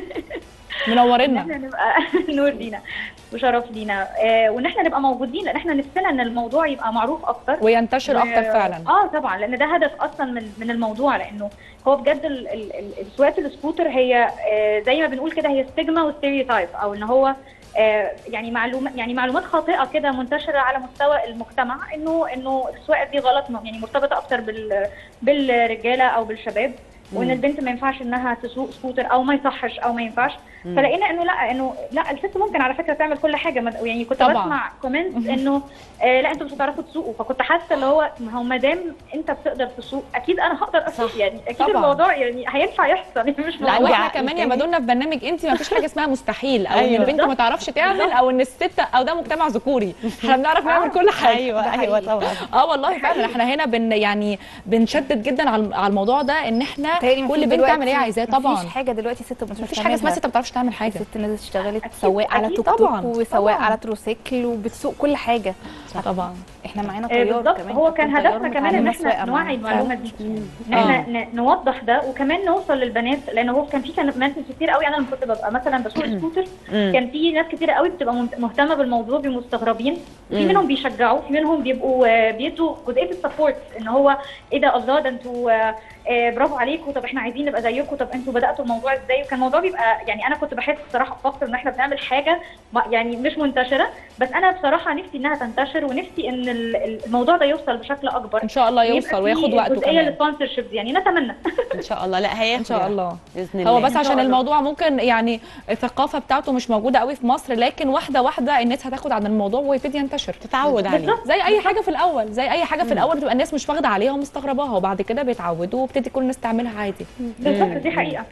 ان منورنا احنا نبقى نور لينا وشرف لينا آه، وان احنا نبقى موجودين لان احنا نفسنا ان الموضوع يبقى معروف اكتر وينتشر اكتر فعلا اه طبعا لان ده هدف اصلا من من الموضوع لانه هو بجد ال- ال- ال- سواقه السكوتر هي آه، زي ما بنقول كده هي ستيجما وستيريوتايب او ان هو آه، يعني معلومات يعني معلومات خاطئه كده منتشره على مستوى المجتمع انه انه السواقه دي غلط يعني مرتبطه اكتر بال بالرجاله او بالشباب وان مم. البنت ما ينفعش انها تسوق سكوتر او ما يصحش او ما ينفعش مم. فلقينا انه لا انه لا الست ممكن على فكره تعمل كل حاجه ما- يعني كنت طبعاً. بسمع كومنت انه آه لا انتوا مش هتعرفوا تسوقوا فكنت حاسه اللي هو ما هو ما دام انت بتقدر تسوق اكيد انا هقدر اسوق صح. يعني اكيد طبعاً. الموضوع يعني هينفع يحصل مش لا عندي واحنا عقل كمان يا تاني. مادونا في برنامج انت ما فيش حاجه اسمها مستحيل او ان أيوة. البنت ما تعرفش تعمل او ان الست او ده مجتمع ذكوري احنا بنعرف نعمل كل حاجه ايوه ده ايوه حقيقي. طبعا اه والله فعلا احنا هنا بن يعني بنشدد جدا على على الموضوع ده ان احنا تهيألي كل مفيش بنت تعمل ايه دلوقتي- عايزاه طبعا مفيش حاجه دلوقتي ست ما مفيش حاجه اسمها ست ما بتعرفش تعمل حاجه الست نزلت اشتغلت أكيد- سواق على أكيد توك توك طبعاً، وسواق طبعاً. على تروسيكل وبتسوق كل حاجه طبعا احنا معانا آه، طيار بالظبط كمان هو كان طيار هدفنا كمان ان متعلمة احنا سواقة نوعي معانا. المعلومه دي ان آه. احنا ن- نوضح ده وكمان نوصل للبنات لان هو كان في كان ناس كتير قوي انا لما كنت ببقى مثلا بسوق سكوتر مم. كان في ناس كتير قوي بتبقى مهت- مهتمه بالموضوع بيبقوا مستغربين في مم. منهم بيشجعوا في منهم بيبقوا آه، بيدوا جزئيه السبورت ان هو ايه ده الله ده انتوا آه، آه، برافو عليكم طب احنا عايزين نبقى زيكم طب انتوا بداتوا الموضوع ازاي وكان الموضوع بيبقى يعني انا كنت بحس بصراحه بفخر ان احنا بنعمل حاجه ما- يعني مش منتشره بس انا بصراحه نفسي انها تنتشر ونفسي ان ال- ال- الموضوع ده يوصل بشكل اكبر ان شاء الله ويبقى يوصل في وياخد وقته جزئيه كمان للسبونسرشيب يعني نتمنى ان شاء الله لا هياخد ان شاء الله باذن الله هو بس إن شاء عشان الله. الموضوع ممكن يعني الثقافه بتاعته مش موجوده قوي في مصر لكن واحده واحده الناس هتاخد عن الموضوع ويبتدي ينتشر تتعود عليه بالظبط زي اي حاجه في الاول زي اي حاجه في الاول بتبقى الناس مش واخده عليها ومستغرباها وبعد كده بيتعودوا وبتدي كل الناس تعملها عادي بالظبط دي حقيقه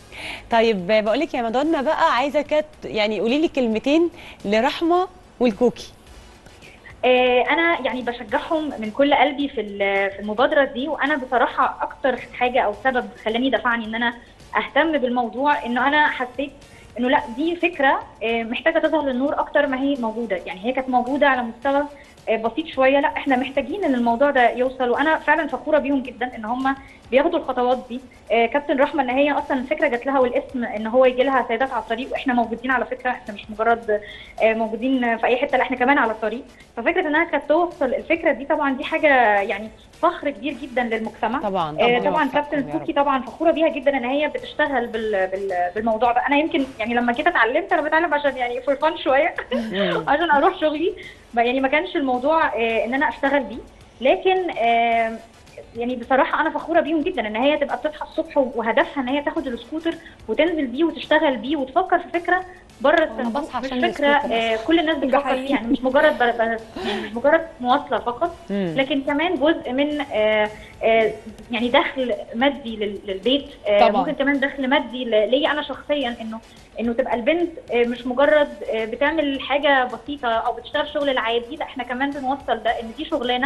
طيب بقول لك يا مادونا بقى عايزه كانت يعني قولي لي كلمتين لرحمه والكوكي آه، انا يعني بشجعهم من كل قلبي في ال- في المبادره دي وانا بصراحه اكتر حاجه او سبب خلاني دفعني ان انا اهتم بالموضوع انه انا حسيت انه لا دي فكره آه، محتاجه تظهر للنور اكتر ما هي موجوده يعني هي كانت موجوده على مستوى آه، بسيط شويه لا احنا محتاجين ان الموضوع ده يوصل وانا فعلا فخوره بيهم جدا ان هم بياخدوا الخطوات دي آه، كابتن رحمه ان هي اصلا الفكره جات لها والاسم ان هو يجي لها سيدات على الطريق واحنا موجودين على فكره احنا مش مجرد آه، موجودين في اي حته لا احنا كمان على الطريق ففكره انها كانت توصل الفكره دي طبعا دي حاجه يعني فخر كبير جدا للمجتمع طبعا آه، طبعا يوفقكم كابتن يا رب. كوكي طبعا فخوره بيها جدا ان هي بتشتغل بال... بال... بالموضوع ده انا يمكن يعني لما جيت اتعلمت انا بتعلم عشان يعني فور فان شويه مم. عشان اروح شغلي ما- يعني ما كانش الموضوع آه، ان انا اشتغل بيه لكن آه، يعني بصراحه انا فخوره بيهم جدا ان هي تبقى بتصحى الصبح وهدفها ان هي تاخد السكوتر وتنزل بيه وتشتغل بيه وتفكر في فكره بره الصندوق بصحى مش عشان فكره السكوتر آه، كل الناس بتفكر حقيقي. فيها يعني مش مجرد ب- ب- يعني مش مجرد مواصله فقط مم. لكن كمان جزء من آه، آه، يعني دخل مادي لل- للبيت آه، طبعاً. ممكن كمان دخل مادي ل- ليا انا شخصيا انه انه تبقى البنت آه، مش مجرد آه، بتعمل حاجه بسيطه او بتشتغل شغل العادي لا احنا كمان بنوصل ده ان دي شغلانه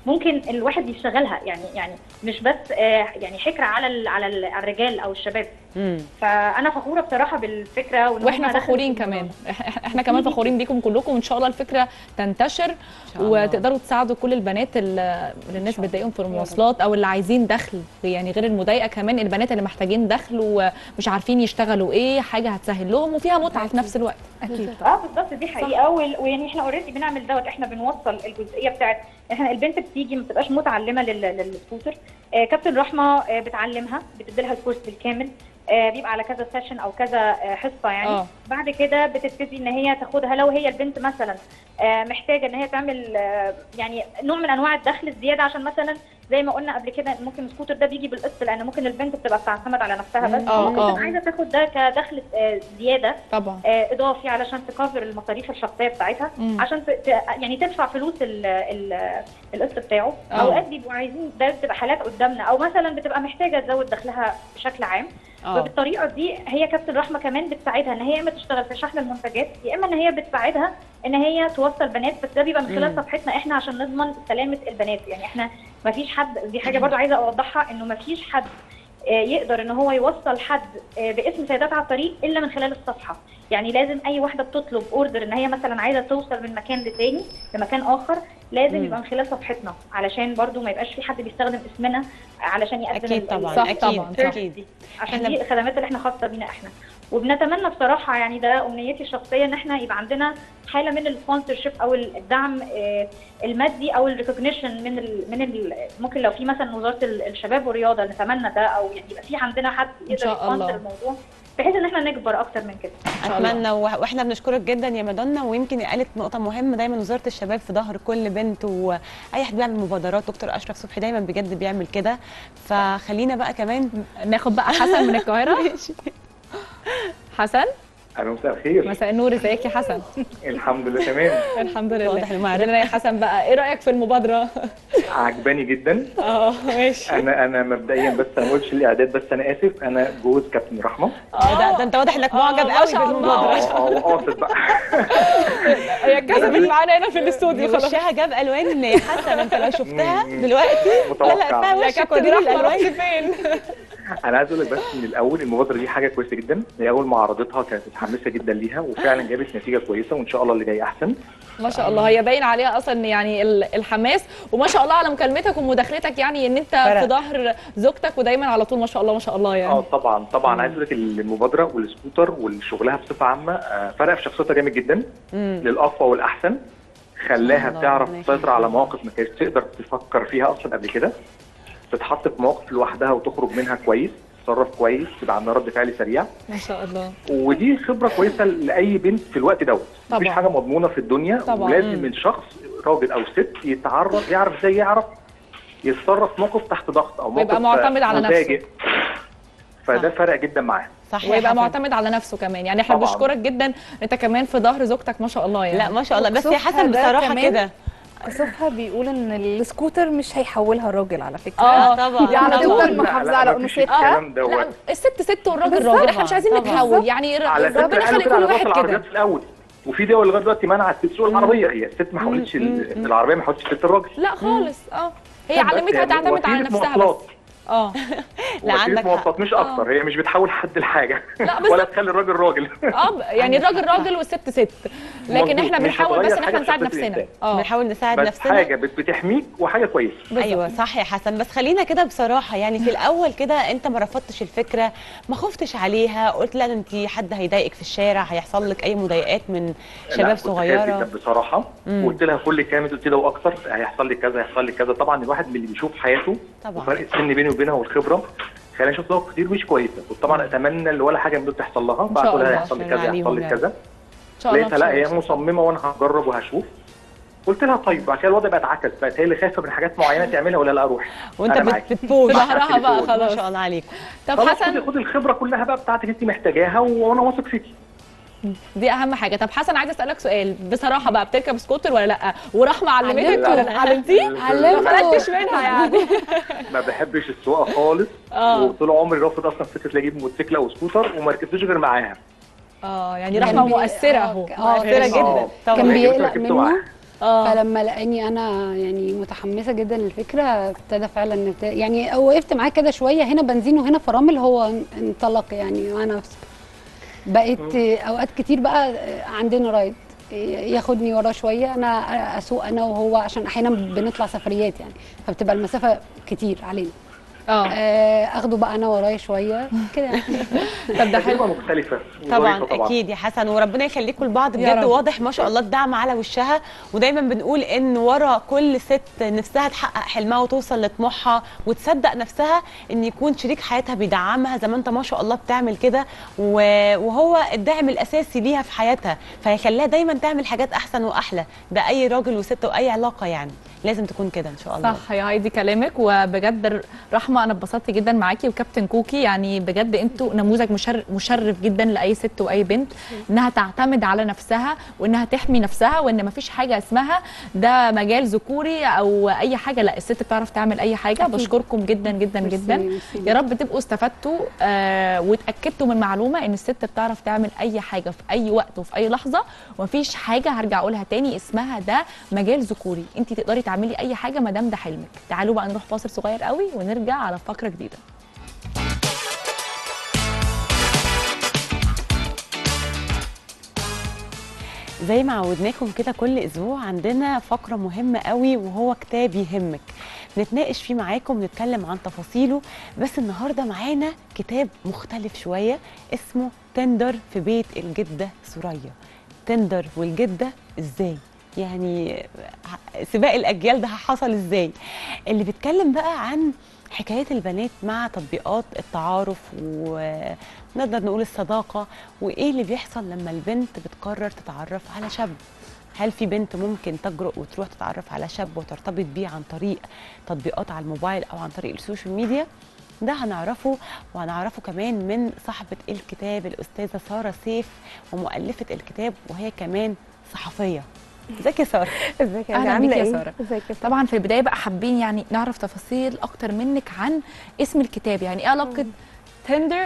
ممكن الواحد يشتغلها يعني يعني مش بس آه، يعني حكر على ال- على ال- على الرجال او الشباب مم. فانا فخوره بصراحه بالفكره وإن واحنا هم دخلوا فخورين في كمان الموضوع. إح- احنا كمان فخورين بيكم كلكم وان شاء الله الفكره تنتشر شاء الله. وتقدروا تساعدوا كل البنات اللي اللي الناس بتضايقهم في المواصلات او اللي عايزين دخل يعني غير المضايقه كمان البنات اللي محتاجين دخل ومش عارفين يشتغلوا ايه حاجه هتسهل لهم وفيها متعه في نفس الوقت اكيد اه بالظبط دي حقيقه وال- ويعني احنا اوريدي بنعمل دوت احنا بنوصل الجزئيه بتاعت احنا البنت بتيجي ما بتبقاش متعلمه لل- للسكوتر آه كابتن رحمه آه بتعلمها بتديلها الكورس بالكامل آه بيبقى على كذا سيشن او كذا آه حصه يعني اه بعد كده بتبتدي ان هي تاخدها لو هي البنت مثلا آه، محتاجه ان هي تعمل آه، يعني نوع من انواع الدخل الزياده عشان مثلا زي ما قلنا قبل كده ممكن السكوتر ده بيجي بالقسط لان ممكن البنت بتبقى بتعتمد على نفسها بس آه، ممكن آه. تبقى عايزه تاخد ده كدخل آه، زياده طبعا آه، اضافي علشان تكفر المصاريف الشخصيه بتاعتها مم. عشان ت... ت- يعني تدفع فلوس ال... ال... القسط بتاعه آه. اوقات بيبقوا عايزين ده بتبقى حالات قدامنا او مثلا بتبقى محتاجه تزود دخلها بشكل عام اه فبالطريقه دي هي كابتن رحمه كمان بتساعدها ان هي يا اما تشتغل في شحن المنتجات يا اما ان هي بتساعدها ان هي توصل بنات بس ده بيبقى من خلال مم. صفحتنا احنا عشان نضمن سلامه البنات يعني احنا ما فيش حد دي حاجه برضو عايزه اوضحها انه ما فيش حد آه، يقدر ان هو يوصل حد آه، باسم سيدات على الطريق الا من خلال الصفحه يعني لازم اي واحده بتطلب اوردر ان هي مثلا عايزه توصل من مكان لتاني لمكان اخر لازم مم. يبقى من خلال صفحتنا علشان برضو ما يبقاش في حد بيستخدم اسمنا علشان يقدم اكيد ال- طبعا صح ال- اكيد طبعاً، service اكيد دي عشان إحنا دي الخدمات اللي احنا خاصه بينا احنا وبنتمنى بصراحه يعني ده امنيتي الشخصيه ان احنا يبقى عندنا حاله من السبونسرشيب او الدعم آه، المادي او الريكوجنيشن من ال من ال ممكن لو في مثلا وزاره ال- الشباب والرياضه نتمنى ده او يعني يبقى في عندنا حد يقدر شاء الله. يسبونسر الموضوع بحيث ان احنا نكبر اكتر من كده شاء الله. اتمنى وح- واحنا بنشكرك جدا يا مادونا ويمكن قالت نقطه مهمه دايما وزاره الشباب في ظهر كل بنت واي حد بيعمل مبادرات دكتور اشرف صبحي دايما بجد بيعمل كده فخلينا بقى كمان ناخد بقى حسن من القاهره حسن الو مساء الخير مساء النور ازيك يا حسن الحمد لله تمام الحمد لله واضح إنه معرفة. قول لنا يا حسن بقى ايه رايك في المبادره عجباني جدا اه ماشي انا انا مبدئيا بس انا ما قلتش الاعداد بس انا اسف انا جوز كابتن رحمه ده, ده انت واضح انك آه، معجب ما قوي شاء الله. بالمبادره اه اه قاصد بقى هي اتكسبت معانا هنا في الاستوديو خلاص وشها جاب الوان يا حسن انت لو شفتها مم. دلوقتي متوقع. لا فيها يا وشك كابتن ودي رحمه الالوان رحت فين انا عايز اقول لك بس من الاول المبادره دي حاجه كويسه جدا هي اول ما عرضتها كانت متحمسه جدا ليها وفعلا جابت نتيجه كويسه وان شاء الله اللي جاي احسن ما شاء الله هي باين عليها اصلا يعني ال- الحماس وما شاء الله على مكالمتك ومداخلتك يعني ان انت فرق. في ظهر زوجتك ودايما على طول ما شاء الله ما شاء الله اه يعني طبعا طبعا عايز اقول لك المبادره والسكوتر والشغلها بصفه عامه آه، فرق في شخصيتها جامد جدا مم. للاقوى والاحسن خلاها الله، بتعرف ربنا تسيطر على يخليك. مواقف ما كانتش تقدر تفكر فيها اصلا قبل كده تتحط في مواقف لوحدها وتخرج منها كويس تتصرف كويس تبقى عندها رد فعل سريع ما شاء الله ودي خبره كويسه لاي بنت في الوقت دوت مفيش طبعاً. حاجه مضمونه في الدنيا طبعاً. ولازم الشخص راجل او ست يتعرف يعرف ازاي يعرف يتصرف موقف تحت ضغط او موقف ويبقى معتمد على نفسه. مفاجئ. فده فرق جدا معاه صح يا ويبقى حسن. معتمد على نفسه كمان يعني احنا طبعاً. بنشكرك جدا انت كمان في ظهر زوجتك ما شاء الله يعني لا ما شاء الله بس يا وكسوفها حسن ده بصراحه كمان كده كسوفها بيقول ان السكوتر مش هيحولها الراجل على فكره اه طبعا دي على طبعاً. طول محافظه على مفيش انوثتها الكلام دوت لا الست ست والراجل بالظبط. راجل احنا مش عايزين طبعاً. نتحول يعني ر- على فكره ربنا قالوا خلي كده كل على واحد ضغط كده العربيات في الاول وفي دول لغايه دلوقتي منعت الست تسوق العربيه هي الست ما حاولتش ال- العربيه ما حاولتش ست الراجل لا خالص اه هي بس علمتها يعني تعتمد على وسيلة نفسها مواصلات. بس اه لا، وسيلة عندك مواصلات مش آه. اكتر هي مش بتحول حد لحاجه لا، ولا بالظبط. تخلي الراجل راجل اه يعني الراجل راجل والست ست لكن مظبوط. احنا مش بنحاول بس هتغير ان حاجة احنا في نساعد شخصية نفسنا الإنسان. اه بنحاول نساعد بس نفسنا حاجه بت- بتحميك وحاجه كويسه ايوه صح يا حسن بس خلينا كده بصراحه يعني في الاول كده انت ما رفضتش الفكره ما خفتش عليها قلت لا ده انت حد هيضايقك في الشارع هيحصل لك اي مضايقات من لا، شباب كنت خايف صغيره جدا بصراحه مم. وقلت لها كل كلام قلت لها واكتر هيحصل لي كذا هيحصل لي كذا طبعا الواحد من اللي بيشوف حياته طبعا وفرق السن بيني وبينها والخبره خلاني اشوف مواقف كتير مش كويسه كنت طبعا اتمنى ان ولا حاجه من دول تحصل لها بعد شاء لها الله، هيحصل لي عشان كذا عليهم هيحصل لي يعني. كذا ان شاء الله لقيتها لا هي إن شاء الله. مصممه وانا هجرب وهشوف قلت لها طيب بعد كده الوضع بقى اتعكس بقت هي اللي خايفه من حاجات معينه تعملها ولا لا اروح وانت أنا بت- معاكي. بتبوش في ظهرها بقى التليفون. ما خلاص شاء الله عليكم طب خلاص خدي حسن خدي الخبره كلها بقى بتاعتك انت محتاجاها و- وانا واثق فيكي دي اهم حاجه طب حسن عايزه اسالك سؤال بصراحه بقى بتركب سكوتر ولا لا ورحمه علمتك علمته. ولا لا علمتيه ما علمته. فلتش منها يعني ما بحبش السواقه خالص اه وطول عمري رافض اصلا فكره اجيب موتوسيكل او سكوتر وما ركبتش غير معاها اه يعني كان رحمه بي- مؤثره آه، اهو اه مؤثره كان- جدا آه. طبعا كان ركبت- بيقلق ركبت منه معاها. اه فلما لقاني انا يعني متحمسه جدا للفكره ابتدى فعلا نبت- يعني وقفت معاه كده شويه هنا بنزين وهنا فرامل هو انطلق يعني مع نفسه بقيت اوقات كتير بقى عندنا رايد ياخدني وراه شويه انا اسوق انا وهو عشان احيانا بنطلع سفريات يعني فبتبقى المسافه كتير علينا اه آه، اخده بقى انا ورايا شويه كده يعني. طب ده حلو تجربه مختلفه طبعا وظريفة طبعا اكيد يا حسن وربنا يخليكم لبعض يا بجد رب. واضح ما شاء الله الدعم على وشها ودايما بنقول ان ورا كل ست نفسها تحقق حلمها وتوصل لطموحها وتصدق نفسها ان يكون شريك حياتها بيدعمها زي ما انت ما شاء الله بتعمل كده و- وهو الدعم الاساسي ليها في حياتها فهيخليها دايما تعمل حاجات احسن واحلى ده اي راجل وست واي علاقه يعني لازم تكون كده ان شاء الله صح يا هايدي كلامك وبجد رحمه انا اتبسطت جدا معاكي وكابتن كوكي يعني بجد انتوا نموذج مشرف, مشرف جدا لاي ست واي بنت انها تعتمد على نفسها وانها تحمي نفسها وان مفيش حاجه اسمها ده مجال ذكوري او اي حاجه لا الست بتعرف تعمل اي حاجه أكيد. بشكركم جدا جدا ميرسي، جدا ميرسي. يا رب تبقوا استفدتوا آه واتاكدتوا من معلومه ان الست بتعرف تعمل اي حاجه في اي وقت وفي اي لحظه ومفيش حاجه هرجع اقولها تاني اسمها ده مجال ذكوري انت تقدري تعملي اي حاجه ما دام ده حلمك تعالوا بقى نروح فاصل صغير قوي ونرجع على فقره جديده زي ما عودناكم كده كل اسبوع عندنا فقره مهمه قوي وهو كتاب يهمك نتناقش فيه معاكم نتكلم عن تفاصيله بس النهارده معانا كتاب مختلف شويه اسمه تندر في بيت الجده سوريا تندر والجده ازاي يعني ع- سباق الاجيال ده حصل ازاي اللي بيتكلم بقى عن حكايات البنات مع تطبيقات التعارف ونقدر نقول الصداقه وايه اللي بيحصل لما البنت بتقرر تتعرف على شاب هل في بنت ممكن تجرؤ وتروح تتعرف على شاب وترتبط بيه عن طريق تطبيقات على الموبايل او عن طريق السوشيال ميديا ده هنعرفه وهنعرفه كمان من صاحبة الكتاب الأستاذة سارة سيف ومؤلفة الكتاب وهي كمان صحفية ازيك يا سارة ازيك يا أهلاً عامله بيكي يا ايه سارة. ازيك يا ساره طبعا في البدايه بقى حابين يعني نعرف تفاصيل اكتر منك عن اسم الكتاب يعني ايه علاقه تندر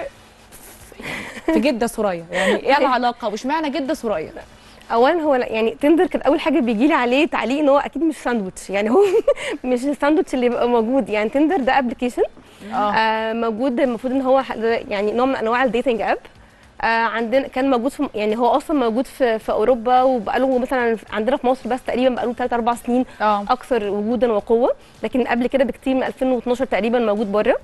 في جده سوريا يعني ايه العلاقه واشمعنى جده سوريا اولا هو لا- يعني تندر كان اول حاجه بيجي لي عليه تعليق ان هو اكيد مش ساندوتش يعني هو مش الساندوتش اللي بيبقى موجود يعني تندر ده ابلكيشن اه آه موجود المفروض ان هو ح- يعني نوع من انواع الديتنج اب آه عندنا كان موجود في يعني هو اصلا موجود في في اوروبا وبقاله مثلا عندنا في مصر بس تقريبا بقاله 3 4 سنين اه اكثر وجودا وقوه لكن قبل كده بكتير من 2012 تقريبا موجود بره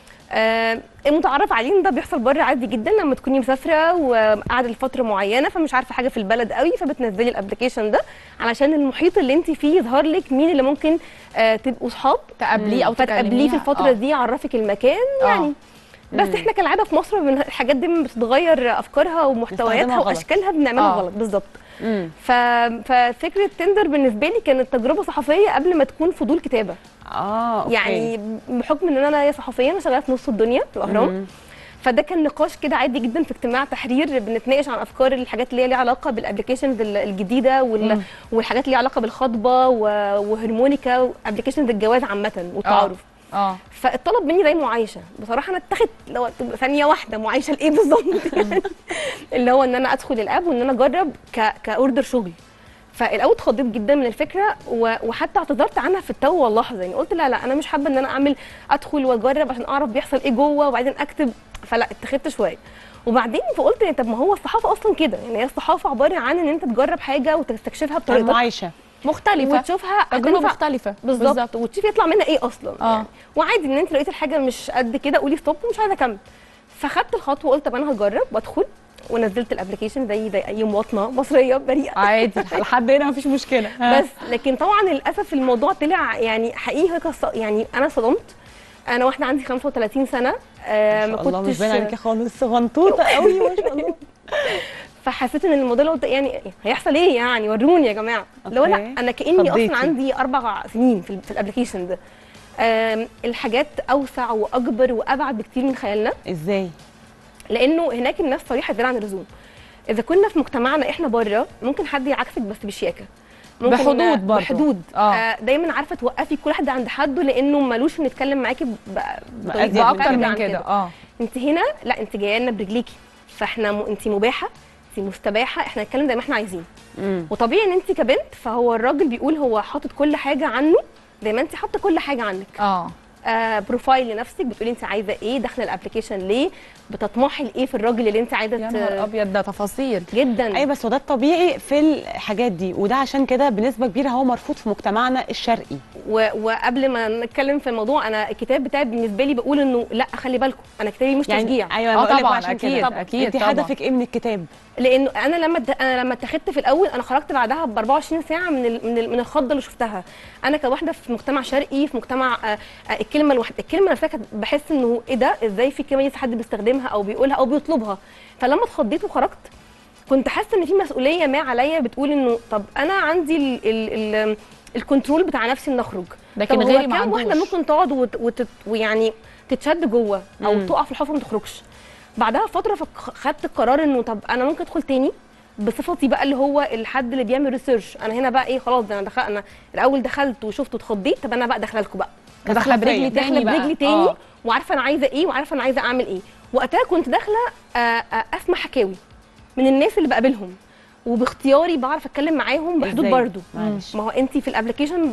آه المتعرف عليه إن ده بيحصل بره عادي جدا لما تكوني مسافره وقاعده لفتره معينه فمش عارفه حاجه في البلد قوي فبتنزلي الابلكيشن ده علشان المحيط اللي انت فيه يظهر لك مين اللي ممكن آه تبقوا صحاب تقابليه او فتقابليه في تكلميها. الفتره آه. دي يعرفك المكان آه. يعني بس احنا كالعاده في مصر من الحاجات دي بتتغير افكارها ومحتوياتها بنستخدمها غلط. واشكالها بنعملها آه. غلط بالظبط امم ف... ففكره تندر بالنسبه لي كانت تجربه صحفيه قبل ما تكون فضول كتابه اه أوكي. يعني بحكم ان انا صحفيه انا شغاله في نص الدنيا في الاهرام مم. فده كان نقاش كده عادي جدا في اجتماع تحرير بنتناقش عن افكار الحاجات اللي هي ليها علاقه بالابلكيشنز الجديده وال... مم. والحاجات اللي ليها علاقه بالخطبه و... وهرمونيكا وابلكيشنز الجواز عامه والتعارف اه فالطلب مني زي معايشه بصراحه انا اتخذت لو ثانيه واحده معايشه لايه بالظبط يعني اللي هو ان انا ادخل الاب وان انا اجرب ك... كاوردر شغل فالاول اتخضيت جدا من الفكره و... وحتى اعتذرت عنها في التو واللحظه يعني قلت لا لا انا مش حابه ان انا اعمل ادخل واجرب عشان اعرف بيحصل ايه جوه وبعدين اكتب فلا اتخذت شويه وبعدين فقلت طب ما هو الصحافه اصلا كده يعني هي الصحافه عباره عن ان انت تجرب حاجه وتستكشفها بطريقتك المعايشة مختلفه وتشوفها تجربه هتنفع مختلفه بالظبط وتشوفي يطلع منها ايه اصلا اه. يعني. وعادي ان انت لقيت الحاجه مش قد كده قولي ستوب ومش عايزه اكمل فخدت الخطوه وقلت طب انا هجرب وادخل ونزلت الابلكيشن زي زي اي مواطنه مصريه بريئه عادي لحد هنا مفيش مشكله ها. بس لكن طبعا للاسف الموضوع طلع يعني حقيقي كص- يعني انا صدمت انا واحده عندي 35 سنه آه ما ما شاء الله مش كنتش باين عليكي خالص غنطوطة قوي ما شاء الله فحسيت ان الموضوع اللي قلت يعني هيحصل ايه يعني وروني يا جماعه اللي هو لا أوكي. انا كاني خضيتي. اصلا عندي اربع سنين في, ال- في الابلكيشن ده آم، الحاجات اوسع واكبر وابعد بكتير من خيالنا ازاي لانه هناك الناس صريحه زياده عن اللزوم اذا كنا في مجتمعنا احنا بره ممكن حد يعكسك بس بشياكه ممكن بحدود برضه. بحدود آه. آه دايما عارفه توقفي كل حد عند حده لانه ملوش انه يتكلم معاكي ب- بطريقة بأزيد من باكتر مختلفة من عن كده اه انت هنا لا انت جايه لنا برجليكي فاحنا م... انت مباحه نفسي مستباحه احنا نتكلم زي ما احنا عايزين مم. وطبيعي ان انت كبنت فهو الراجل بيقول هو حاطط كل حاجه عنه زي ما انت حاطه كل حاجه عنك اه آه بروفايل لنفسك بتقولي انت عايزه ايه داخله الابلكيشن ليه بتطمحي لايه في الراجل اللي انت عايزه يا ت- نهار ابيض ده تفاصيل جدا ايوه بس وده الطبيعي في الحاجات دي وده عشان كده بنسبه كبيره هو مرفوض في مجتمعنا الشرقي و... وقبل ما نتكلم في الموضوع انا الكتاب بتاعي بالنسبه لي بقول انه لا خلي بالكم انا كتابي مش تشجيع ايوه آه أنا بقول لك طبعاً، عشان أكيد، كده أكيد انت طبعاً. هدفك ايه من الكتاب لانه انا لما اد- انا لما اتخذت في الاول انا خرجت بعدها ب 24 ساعه من ال... من ال... من الخضه اللي شفتها انا كواحده في مجتمع شرقي في مجتمع آه، آه، الكلمه الواحده الكلمه نفسها كانت بحس انه ايه ده ازاي في كلمه دي حد بيستخدمها او بيقولها او بيطلبها فلما اتخضيت وخرجت كنت حاسه ان في مسؤوليه ما عليا بتقول انه طب انا عندي ال... ال... ال... الكنترول بتاع نفسي ان اخرج لكن طب هو غيري ما كام واحده عندوش. ممكن تقعد وت... وت... ويعني تتشد جوه او مم. تقع في الحفره وما تخرجش بعدها فتره فك- خدت القرار انه طب انا ممكن ادخل تاني بصفتي بقى اللي هو الحد اللي بيعمل ريسيرش انا هنا بقى ايه خلاص ده انا دخل انا الاول دخلت وشفت واتخضيت طب انا بقى داخله لكم بقى داخله برجلي داخله تاني بقى برجلي تاني آه. وعارفه انا عايزه ايه وعارفه انا عايزه اعمل ايه وقتها كنت داخله آه، آه، اسمع حكاوي من الناس اللي بقابلهم وباختياري بعرف اتكلم معاهم بحدود إزاي؟ برضو معلش. ما هو انت في الابلكيشن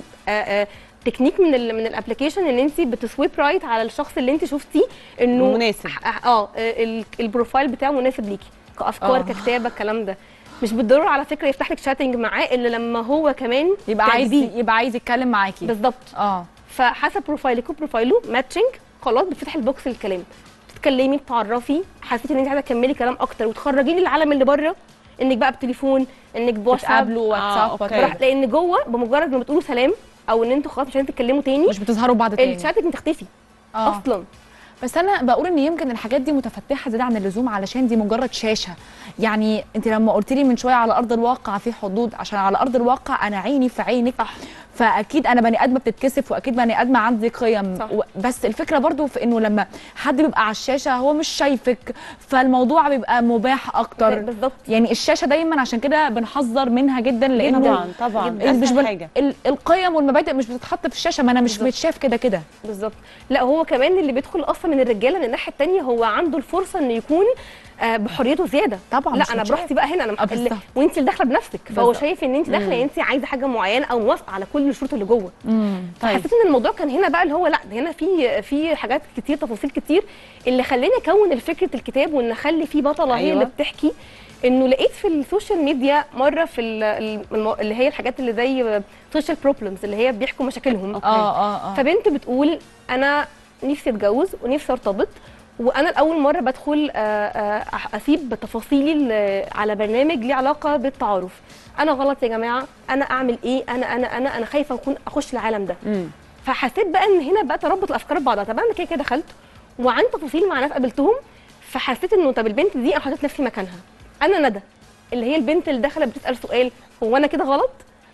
تكنيك من ال من الابلكيشن ان انت بتسويب رايت على الشخص اللي انت شفتيه انه مناسب. اه آه، ال- البروفايل بتاعه مناسب ليكي كافكار آه. ككتابه الكلام ده مش بالضروره على فكره يفتح لك شاتنج معاه الا لما هو كمان يبقى عايز تعجبيه. يبقى عايز يتكلم معاكي بالظبط اه فحسب بروفايلك وبروفايله ماتشنج خلاص بتفتح البوكس للكلام بتتكلمي بتعرفي حسيتي ان انت عايزه تكملي كلام اكتر وتخرجي لي العالم اللي بره انك بقى بتليفون انك بواتساب تقابلوا آه، واتساب أوكي. وكده. براح- لان جوه بمجرد ما بتقولوا سلام او ان انتوا خلاص مش عايزين تتكلموا تاني مش بتظهروا بعض تاني الشاتنج بتختفي آه. اصلا بس انا بقول ان يمكن الحاجات دي متفتحه زياده عن اللزوم علشان دي مجرد شاشه يعني انت لما قلت لي من شويه على ارض الواقع في حدود عشان على ارض الواقع انا عيني في عينك صح. فاكيد انا بني ادمه بتتكسف واكيد بني ادمه عندي قيم صح. و- بس الفكره برضو في انه لما حد بيبقى على الشاشه هو مش شايفك فالموضوع بيبقى مباح اكتر بالظبط يعني الشاشه دايما عشان كده بنحذر منها جدا لانه طبعا طبعا جداً. مش اسهل بن... حاجه ال- القيم والمبادئ مش بتتحط في الشاشه ما انا مش بالظبط. متشاف كده كده بالظبط لا هو كمان اللي بيدخل اصلا من الرجاله من الناحيه الثانيه هو عنده الفرصه انه يكون آه، بحريته زياده طبعا لا مش انا متشاف. براحتي بقى هنا انا آه، اللي بالظبط. وانت اللي داخله بنفسك فهو بالظبط. شايف ان انت داخله انت عايزه حاجه معينه او موافقه على كل الشروط اللي جوه امم طيب حسيت ان الموضوع كان هنا بقى اللي هو لا ده هنا في في حاجات كتير تفاصيل كتير اللي خلاني اكون فكره الكتاب وان اخلي فيه بطله هي أيوة. اللي بتحكي انه لقيت في السوشيال ميديا مره في ال- ال- المو- اللي هي الحاجات اللي زي سوشيال بروبلمز اللي هي بيحكوا مشاكلهم أوكي. اه اه اه فبنت بتقول انا نفسي اتجوز ونفسي ارتبط وانا لاول مره بدخل آه، آه، أح- اسيب تفاصيلي ال- على برنامج ليه علاقه بالتعارف انا غلط يا جماعه انا اعمل ايه انا انا انا انا خايفه اكون اخش العالم ده مم. فحسيت بقى ان هنا بقى تربط الافكار ببعضها طب انا كده كده دخلت وعن تفاصيل مع ناس قابلتهم فحسيت انه طب البنت دي انا حطيت نفسي مكانها انا ندى اللي هي البنت اللي داخله بتسال سؤال هو انا كده غلط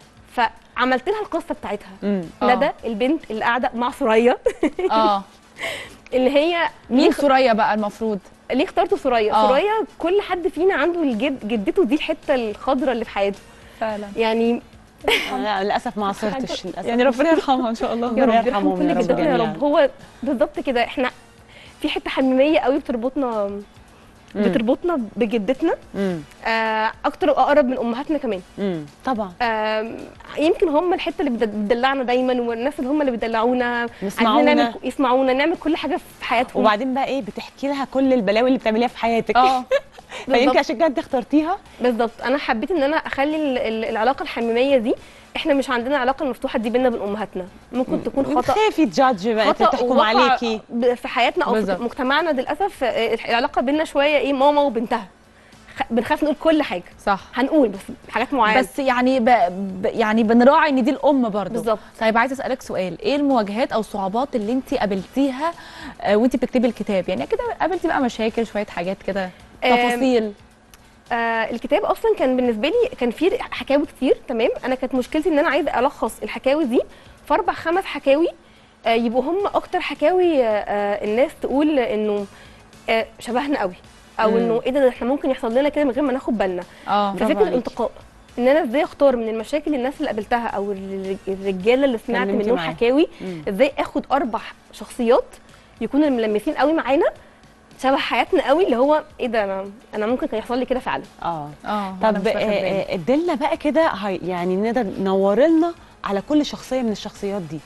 فعملت لها القصه بتاعتها مم. آه. ندى البنت اللي قاعده مع ثريا اه اللي هي مين ليه ثريا بقى المفروض ليه اخترتوا ثريا آه. ثريا كل حد فينا عنده الجد جدته دي الحته الخضراء اللي في حياته فعلا يعني لا للاسف ما عصرتش للاسف يعني ربنا يرحمها ان شاء الله يا ربنا رب يرحمهم يرحم يا كل رب جدتنا يا جميعاً. رب هو بالظبط كده احنا في حته حميميه قوي بتربطنا بتربطنا بجدتنا مم. آه اكتر واقرب من امهاتنا كمان مم. طبعا آه يمكن هم الحته اللي بتد- بتدلعنا دايما والناس اللي هم اللي بيدلعونا عايزين يسمعونا. نعمل يسمعونا نعمل كل حاجه في حياتهم وبعدين بقى ايه بتحكي لها كل البلاوي اللي بتعمليها في حياتك اه فيمكن بالظبط. عشان كده انت اخترتيها بالظبط انا حبيت ان انا اخلي ال- ال- العلاقه الحميميه دي احنا مش عندنا العلاقه المفتوحه دي بينا وبين امهاتنا ممكن تكون خطا بتخافي تجادج بقى خطا تحكم ووقع عليكي ب- في حياتنا او بالظبط. في مجتمعنا للاسف آه، العلاقه بينا شويه ايه ماما وبنتها خ- بنخاف نقول كل حاجه صح هنقول بس حاجات معينه بس يعني ب... ب... يعني بنراعي ان دي الام برضه بالظبط. طيب عايزه اسالك سؤال ايه المواجهات او الصعوبات اللي انت قابلتيها آه، وانت بتكتبي الكتاب يعني كده قابلتي بقى مشاكل شويه حاجات كده آم، تفاصيل آه الكتاب اصلا كان بالنسبه لي كان فيه حكاوي كتير تمام انا كانت مشكلتي ان انا عايزه الخص الحكاوي دي في اربع خمس حكاوي آه يبقوا هم اكتر حكاوي آه آه الناس تقول انه آه شبهنا قوي او مم. انه ايه ده ده احنا ممكن يحصل لنا كده من غير ما ناخد بالنا اه برافو ففكره عليكي. الانتقاء ان انا ازاي اختار من المشاكل الناس اللي قابلتها او الر- الرجاله اللي سمعت اتكلمتي منهم معاهم. حكاوي مم. ازاي اخد اربع شخصيات يكونوا ملمسين قوي معانا شبه حياتنا قوي اللي هو ايه ده انا انا ممكن كان يحصل لي كده فعلا اه اه أنا طب مش واخد بالي. آه، اديلنا بقى كده هاي- يعني نقدر نور لنا على كل شخصيه من الشخصيات دي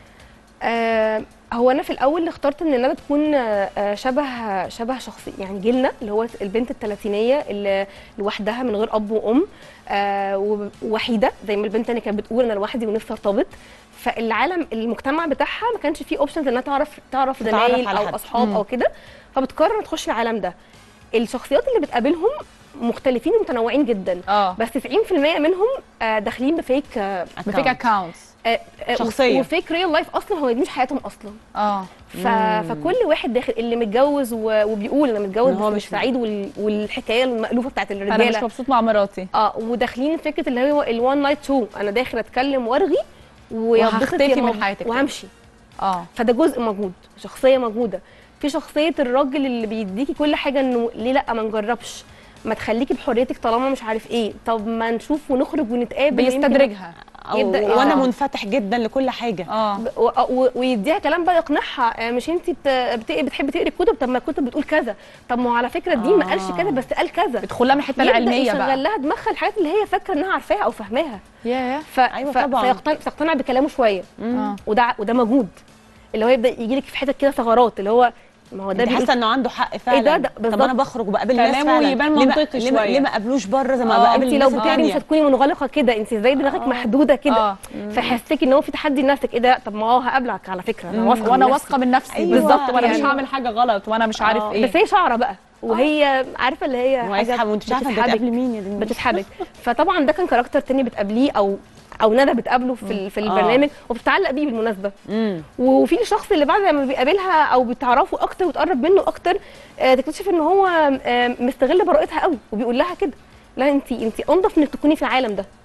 آه هو انا في الاول اخترت ان انا تكون آه، آه، شبه شبه شخصي يعني جيلنا اللي هو البنت الثلاثينيه اللي لوحدها من غير اب وام آه و- ووحيده زي ما البنت اللي كانت بتقول انا لوحدي ونفسي ارتبط فالعالم المجتمع بتاعها ما كانش فيه اوبشنز انها تعرف تعرف تتعرف زمايل على او حد. اصحاب مم. او كده فبتقرر تخش العالم ده الشخصيات اللي بتقابلهم مختلفين ومتنوعين جدا اه بس 90% منهم آه، داخلين بفيك آه، بفيك اكونتس آه، آه، شخصية. وفيك ريل لايف اصلا هو دي مش حياتهم اصلا اه ف... فكل واحد داخل اللي متجوز و... وبيقول انا متجوز إن هو بس مش مش سعيد وال... والحكايه المألوفه بتاعت انا مش الرجاله مبسوط مع مراتي اه وداخلين فكره اللي هو الوان نايت شو انا داخل اتكلم وارغي وينبسط وهختفي يا من ماما حياتك. وهمشي اه فده جزء موجود شخصيه موجوده في شخصيه الراجل اللي بيديكي كل حاجه انه ليه لا ما نجربش ما تخليكي بحريتك طالما مش عارف ايه طب ما نشوف ونخرج ونتقابل يمكن- بيستدرجها أو يبدأ وانا آه. منفتح جدا لكل حاجه اه ب- و- و- ويديها كلام بقى يقنعها آه، مش انت بت... بت... بتحبي تقري الكتب طب ما الكتب بتقول كذا طب ما هو على فكره دي ما قالش آه. كذا بس قال كذا بتدخلها من الحته يبدا العلميه بقى يشغل لها دماغها الحاجات اللي هي فاكره انها عارفاها او فاهماها ياه ف... أيوة ف... طبعاً. فيقتنع تقتنع بكلامه شويه اه وده وده موجود اللي هو يبدا يجي لك في حتت كده ثغرات اللي هو ما هو ده انت بيقول حاسه انه عنده حق فعلا ده- ده طب بالظبط. انا بخرج وبقابل ناس كلامه فعلا يبان ليه ما- منطقي ليه ما- شوية. ليه ما قابلوش بره زي ما آه، بقابل انت الناس لو بتقري مش التانية هتكوني منغلقه كده انت ازاي دماغك محدوده كده اه فيحسسك ان هو في تحدي لنفسك ايه ده طب ما هو هقابلك على فكره انا واثقه وانا من نفسي. واثقه من نفسي أيوة. بالظبط وانا مش يعني- هعمل حاجه غلط وانا مش عارف آه، ايه بس هي شعره بقى وهي عارفه اللي هي ويسحب وانت مش عارفه انت بتسحبك. هتقابلي مين يا دنيا بتسحبك فطبعا ده كان كاركتر تاني بتقابليه او او ندى بتقابله في ال- في البرنامج وبتتعلق بيه بالمناسبه امم وفي الشخص اللي بعد لما بيقابلها او بتعرفه اكتر وتقرب منه اكتر آه، تكتشف ان هو آه، مستغل براءتها قوي وبيقول لها كده لا انت انت انضف انك تكوني في العالم ده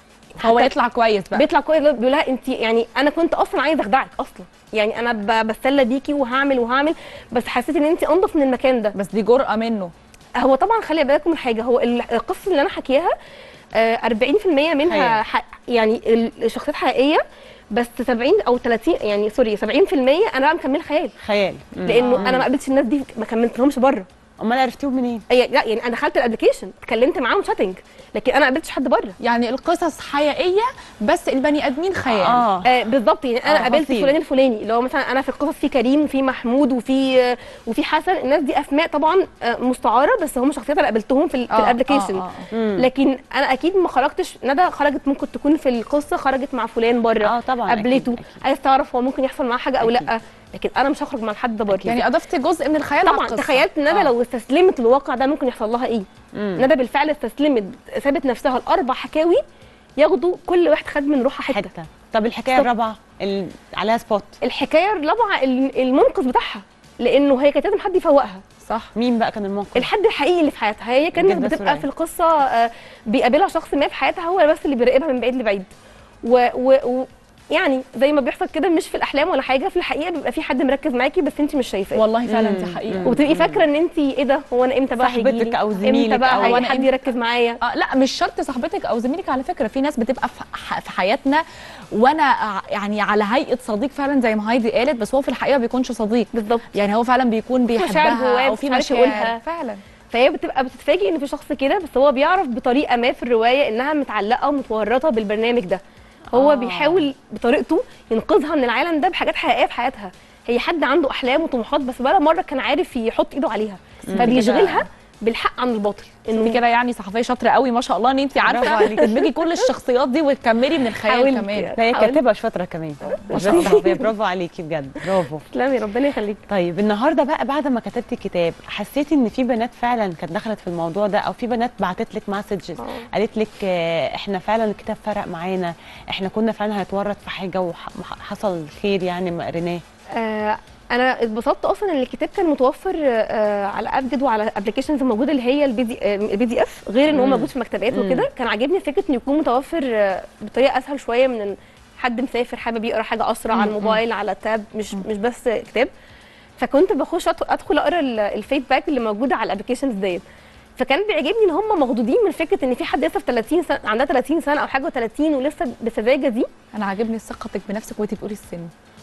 هو حتى يطلع كويس بقى بيطلع كويس بيقول لها انت يعني انا كنت اصلا عايزه اخدعك اصلا يعني انا ب- بتسلى بيكي وهعمل وهعمل بس حسيت ان انت انضف من المكان ده بس دي جرأة منه هو طبعا خلي بالكم من حاجه هو ال- القصه اللي انا حكيها آه، 40% منها خيال. ح... يعني ال- الشخصيات حقيقيه بس 70 او 30 يعني سوري 70% انا بقى مكمله خيال خيال مم. لانه انا ما قابلتش الناس دي ما كملتلهمش بره امال عرفتيهم منين أي- لا يعني انا دخلت الابلكيشن اتكلمت معاهم شاتنج لكن انا ما قابلتش حد بره يعني القصص حقيقيه بس البني ادمين خيال اه آه بالظبط يعني انا آه، قابلت فصيل. فلان الفلاني اللي هو مثلا انا في القصص في كريم وفي محمود وفي آه، وفي حسن الناس دي اسماء طبعا آه، مستعاره بس هم شخصيات انا قابلتهم في, ال- في آه، الابلكيشن آه، آه. مم. لكن انا اكيد ما خرجتش ندى خرجت ممكن تكون في القصه خرجت مع فلان بره اه طبعا قابلته أكيد، أكيد. عايز تعرف هو ممكن يحصل معاه حاجه او أكيد. لا لكن انا مش هخرج مع حد بره يعني اضفت جزء من الخيال على طبعا القصة. تخيلت ندى آه. لو استسلمت للواقع ده ممكن يحصل لها ايه مم. ندى بالفعل استسلمت سابت نفسها الاربع حكاوي ياخدوا كل واحد خد من روحها حته حته طب الحكايه بالظبط. الرابعه اللي عليها سبوت الحكايه الرابعه ال- المنقذ بتاعها لانه هي كانت لازم حد يفوقها صح مين بقى كان الموقف الحد الحقيقي اللي في حياتها هي كانت الجدة بتبقى سوريا. في القصه آه، بيقابلها شخص ما في حياتها هو بس اللي بيراقبها من بعيد لبعيد و, و, و يعني زي ما بيحصل كده مش في الاحلام ولا حاجه في الحقيقه بيبقى في حد مركز معاكي بس انت مش شايفاه والله فعلا مم. دي حقيقه مم. وتبقي فاكره ان انت ايه ده هو انا امتى بقى صاحبتك هيجيلي؟ أو امتى زميلك بقى أو هي أنا حد إمتى- يركز معايا آه لا مش شرط صاحبتك او زميلك على فكره في ناس بتبقى في, ح- في حياتنا وانا ع- يعني على هيئه صديق فعلا زي ما هايدي قالت بس هو في الحقيقه بيكونش صديق بالظبط يعني هو فعلا بيكون مشاعر بيحبها جواه او في مش عارف مشاعر يقولها. فعلا فهي بتبقى بتتفاجئ ان في شخص كده بس هو بيعرف بطريقه ما في الروايه انها متعلقه ومتورطه بالبرنامج ده هو آه. آه. بيحاول بطريقته ينقذها من العالم ده بحاجات حقيقيه في حياتها هي حد عنده احلام وطموحات بس بقى مره كان عارف يحط ايده عليها فبيشغلها بالحق عن الباطل انت انه كده يعني صحفيه شاطره قوي ما شاء الله ان انت برافو عارفه عليكي. تدمجي كل الشخصيات دي وتكملي من الخيال حاولت. كمان لا هي حاولت. كاتبه شاطره كمان مش بس صحفيه برافو عليكي بجد برافو تسلمي ربنا يخليك طيب النهارده بقى بعد ما كتبتي الكتاب حسيتي ان في بنات فعلا كانت دخلت في الموضوع ده او في بنات بعتت لك مسجز آه. قالت لك آه، احنا فعلا الكتاب فرق معانا احنا كنا فعلا هنتورط في حاجه وحصل خير يعني ما قريناه آه انا اتبسطت اصلا ان الكتاب كان متوفر آه على ابجد وعلى ابلكيشنز موجوده اللي هي البي دي آه البي دي اف غير ان هو مم. موجود في مكتبات مم. وكده كان عاجبني فكره انه يكون متوفر آه بطريقه اسهل شويه من إن حد مسافر حابب يقرا حاجه اسرع على الموبايل على تاب مش مش بس كتاب فكنت بخش أدخل- ادخل اقرا ال- الفيدباك اللي موجوده على الابلكيشنز ديت فكان بيعجبني ان هم مخضوضين من فكره ان في حد لسه في 30 سنه عندها 30 سنه او حاجه و30 ولسه بالسذاجه دي انا عاجبني ثقتك بنفسك وانت بتقولي السن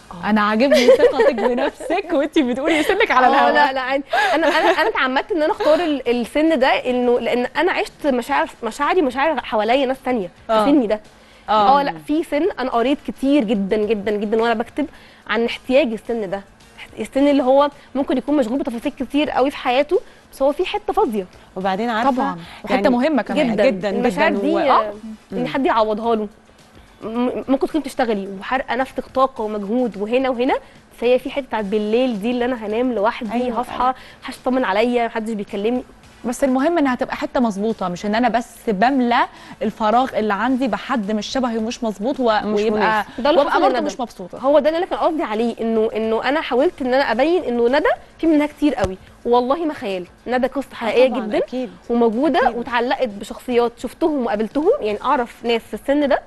انا عاجبني ثقتك بنفسك وانت بتقولي سنك على آه، الهوا لا لا عادي انا انا انا اتعمدت ان انا اختار ال- السن ده انه لان انا عشت مشاعر مشاعري مشاعر حواليا ناس تانية في آه. سني ده آه. اه لا في سن انا قريت كتير جدا جدا جدا وانا بكتب عن احتياج السن ده السن اللي هو ممكن يكون مشغول بتفاصيل كتير قوي في حياته بس هو في حته فاضيه وبعدين عارفه طبعا وحته مهمه كمان جدا جدا المشاعر جدا دي و- آه، ان حد يعوضها له م- ممكن تكوني بتشتغلي وحارقه نفسك طاقه ومجهود وهنا وهنا بس هي في حته بتاعت بالليل دي اللي انا هنام لوحدي أيوة، هصحى محدش يطمن عليا محدش بيكلمني بس المهم انها تبقى حته مظبوطه مش ان انا بس بملى الفراغ اللي عندي بحد مش شبهي ومش مظبوط و... مش ويبقى مناسب. ده اللي وابقى حصل برضه لندى. مش مبسوطه هو ده اللي انا كان قصدي عليه انه انه انا حاولت ان انا ابين انه ندى في منها كتير قوي والله ما خيال ندى قصه حقيقيه طبعاً، جدا أكيد. وموجوده أكيد. واتعلقت بشخصيات شفتهم وقابلتهم يعني اعرف ناس في السن ده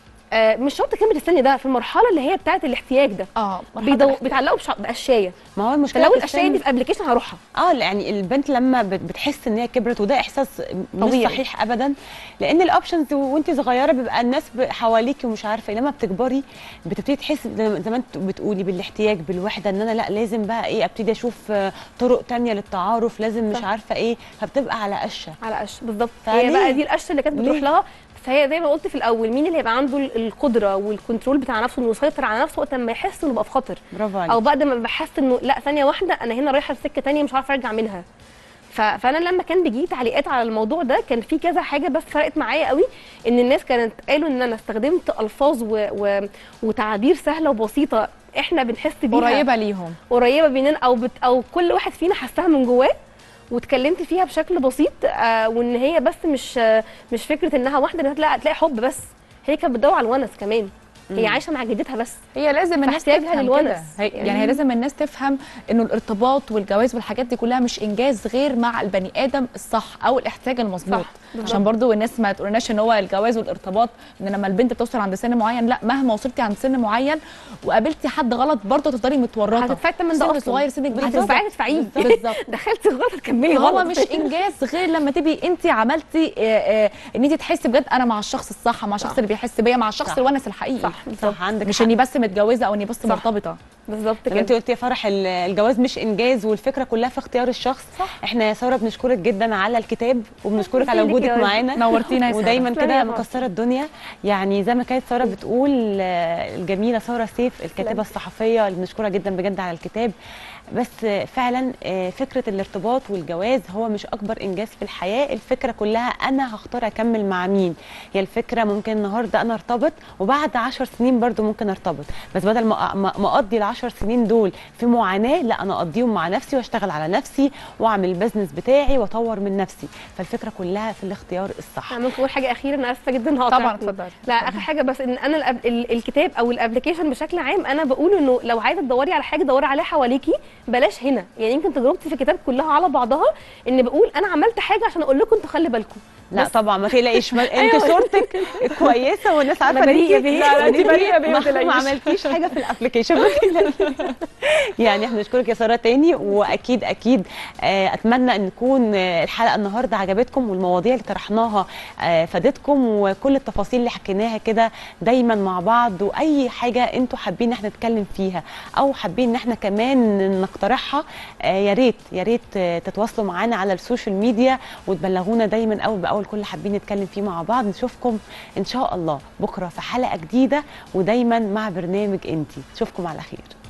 آه مش شرط كلمه السن ده في المرحله اللي هي بتاعت الاحتياج ده اه بيدو... بيتعلقوا بش... باشياء ما هو المشكله فلو في الاشياء السن- دي في ابلكيشن هروحها اه يعني البنت لما بت- بتحس ان هي كبرت وده احساس مش طبيعي. صحيح ابدا لان الاوبشنز وانت صغيره بيبقى الناس ب- حواليكي ومش عارفه إيه. لما بتكبري بتبتدي تحس زي زي ما انت بتقولي بالاحتياج بالوحده ان انا لا لازم بقى ايه ابتدي اشوف آه، طرق تانية للتعارف لازم مش صح. عارفه ايه فبتبقى على قشه على قش بالظبط فليه؟ هي بقى دي القشه اللي كانت بتروح ليه؟ لها بس هي زي ما قلت في الاول مين اللي هيبقى عنده ال- القدره والكنترول بتاع نفسه انه يسيطر على نفسه وقت ما يحس انه بقى في خطر برافو عليك او بعد ما بحس انه لا ثانيه واحده انا هنا رايحه لسكه ثانيه مش عارفه ارجع منها ف- فانا لما كان بيجي تعليقات على الموضوع ده كان في كذا حاجه بس فرقت معايا قوي ان الناس كانت قالوا ان انا استخدمت الفاظ و... و... وتعابير سهله وبسيطه احنا بنحس بيها قريبه ليهم قريبه مننا او بت او كل واحد فينا حسها من جواه واتكلمت فيها بشكل بسيط آه وان هي بس مش آه مش فكره انها واحده انها تلاقي تلاقي حب بس هي كانت بتدور على الونس كمان هي عايشه مع جدتها بس هي لازم الناس فاحتياجها تفهم للونس. كده هي يعني هي لازم الناس تفهم انه الارتباط والجواز والحاجات دي كلها مش انجاز غير مع البني ادم الصح او الاحتياج المظبوط صح، بالظبط. عشان برضو الناس ما تقولناش ان هو الجواز والارتباط ان لما البنت بتوصل عند سن معين لا مهما وصلتي عند سن معين وقابلتي حد غلط برضه تفضلي متورطه هتدفعي الثمن ده سن اصلا صغير سن كبير هتدفعي تدفعيه بالظبط دخلتي غلط هتكملي هو غلط مش انجاز غير لما تبقي انت عملتي آه، آه، ان انت تحسي بجد انا مع الشخص الصح مع الشخص اللي بيحس بيا مع الشخص صح. الونس الحقيقي صح صح عندك مش حق. اني بس متجوزه او اني بس مرتبطه بالظبط طب انت كده قلتي يا فرح ال- الجواز مش انجاز والفكره كلها في اختيار الشخص صح. احنا يا ساره بنشكرك جدا على الكتاب وبنشكرك على ميرسي ليكي وجودك يا رب. معانا نورتينا يا سارة. ودايما تسلمي كده يا فرح. مكسره الدنيا يعني زي ما كانت ساره بتقول آه، الجميله ساره سيف الكاتبه الصحفيه اللي بنشكرها جدا بجد على الكتاب بس آه، فعلا آه، فكره الارتباط والجواز هو مش اكبر انجاز في الحياه الفكره كلها انا هختار اكمل مع مين هي الفكره ممكن النهارده انا ارتبط وبعد عشر سنين برضو ممكن ارتبط بس بدل ما ما ما اقضي العشر سنين دول في معاناه لا انا اقضيهم مع نفسي واشتغل على نفسي واعمل البزنس بتاعي واطور من نفسي فالفكره كلها في الاختيار الصح انا ممكن اقول حاجه اخيره انا اسفه جدا هقطعكم. طبعا اتفضلي لا اخر حاجه بس ان انا الأب... ال- الكتاب او الابلكيشن بشكل عام انا بقول انه لو عايزه تدوري على حاجه دوري عليها حواليكي بلاش هنا يعني يمكن تجربتي في الكتاب كلها على بعضها ان بقول انا عملت حاجه عشان اقول لكم انتوا خلي بالكم لا بس. طبعا ما تقلقيش ما انت أيوة. صورتك كويسه والناس عارفه أنا ان بريئة انت بيه. لا لا انت أنا بريئه بريئة بيه بيه، ما, ما تقلقيش. ما عملتيش حاجه في الابلكيشن ما تقلقيش. يعني احنا بنشكرك يا ساره تاني واكيد اكيد آه، اتمنى ان نكون آه، الحلقه النهارده عجبتكم والمواضيع اللي طرحناها آه، فادتكم وكل التفاصيل اللي حكيناها كده دايما مع بعض واي حاجه انتوا حابين ان احنا نتكلم فيها او حابين ان احنا كمان نقترحها آه، يا ريت يا ريت آه، تتواصلوا معانا على السوشيال ميديا وتبلغونا دايما اول باول كل حابين نتكلم فيه مع بعض نشوفكم ان شاء الله بكره في حلقه جديده ودايما مع برنامج انتي نشوفكم على خير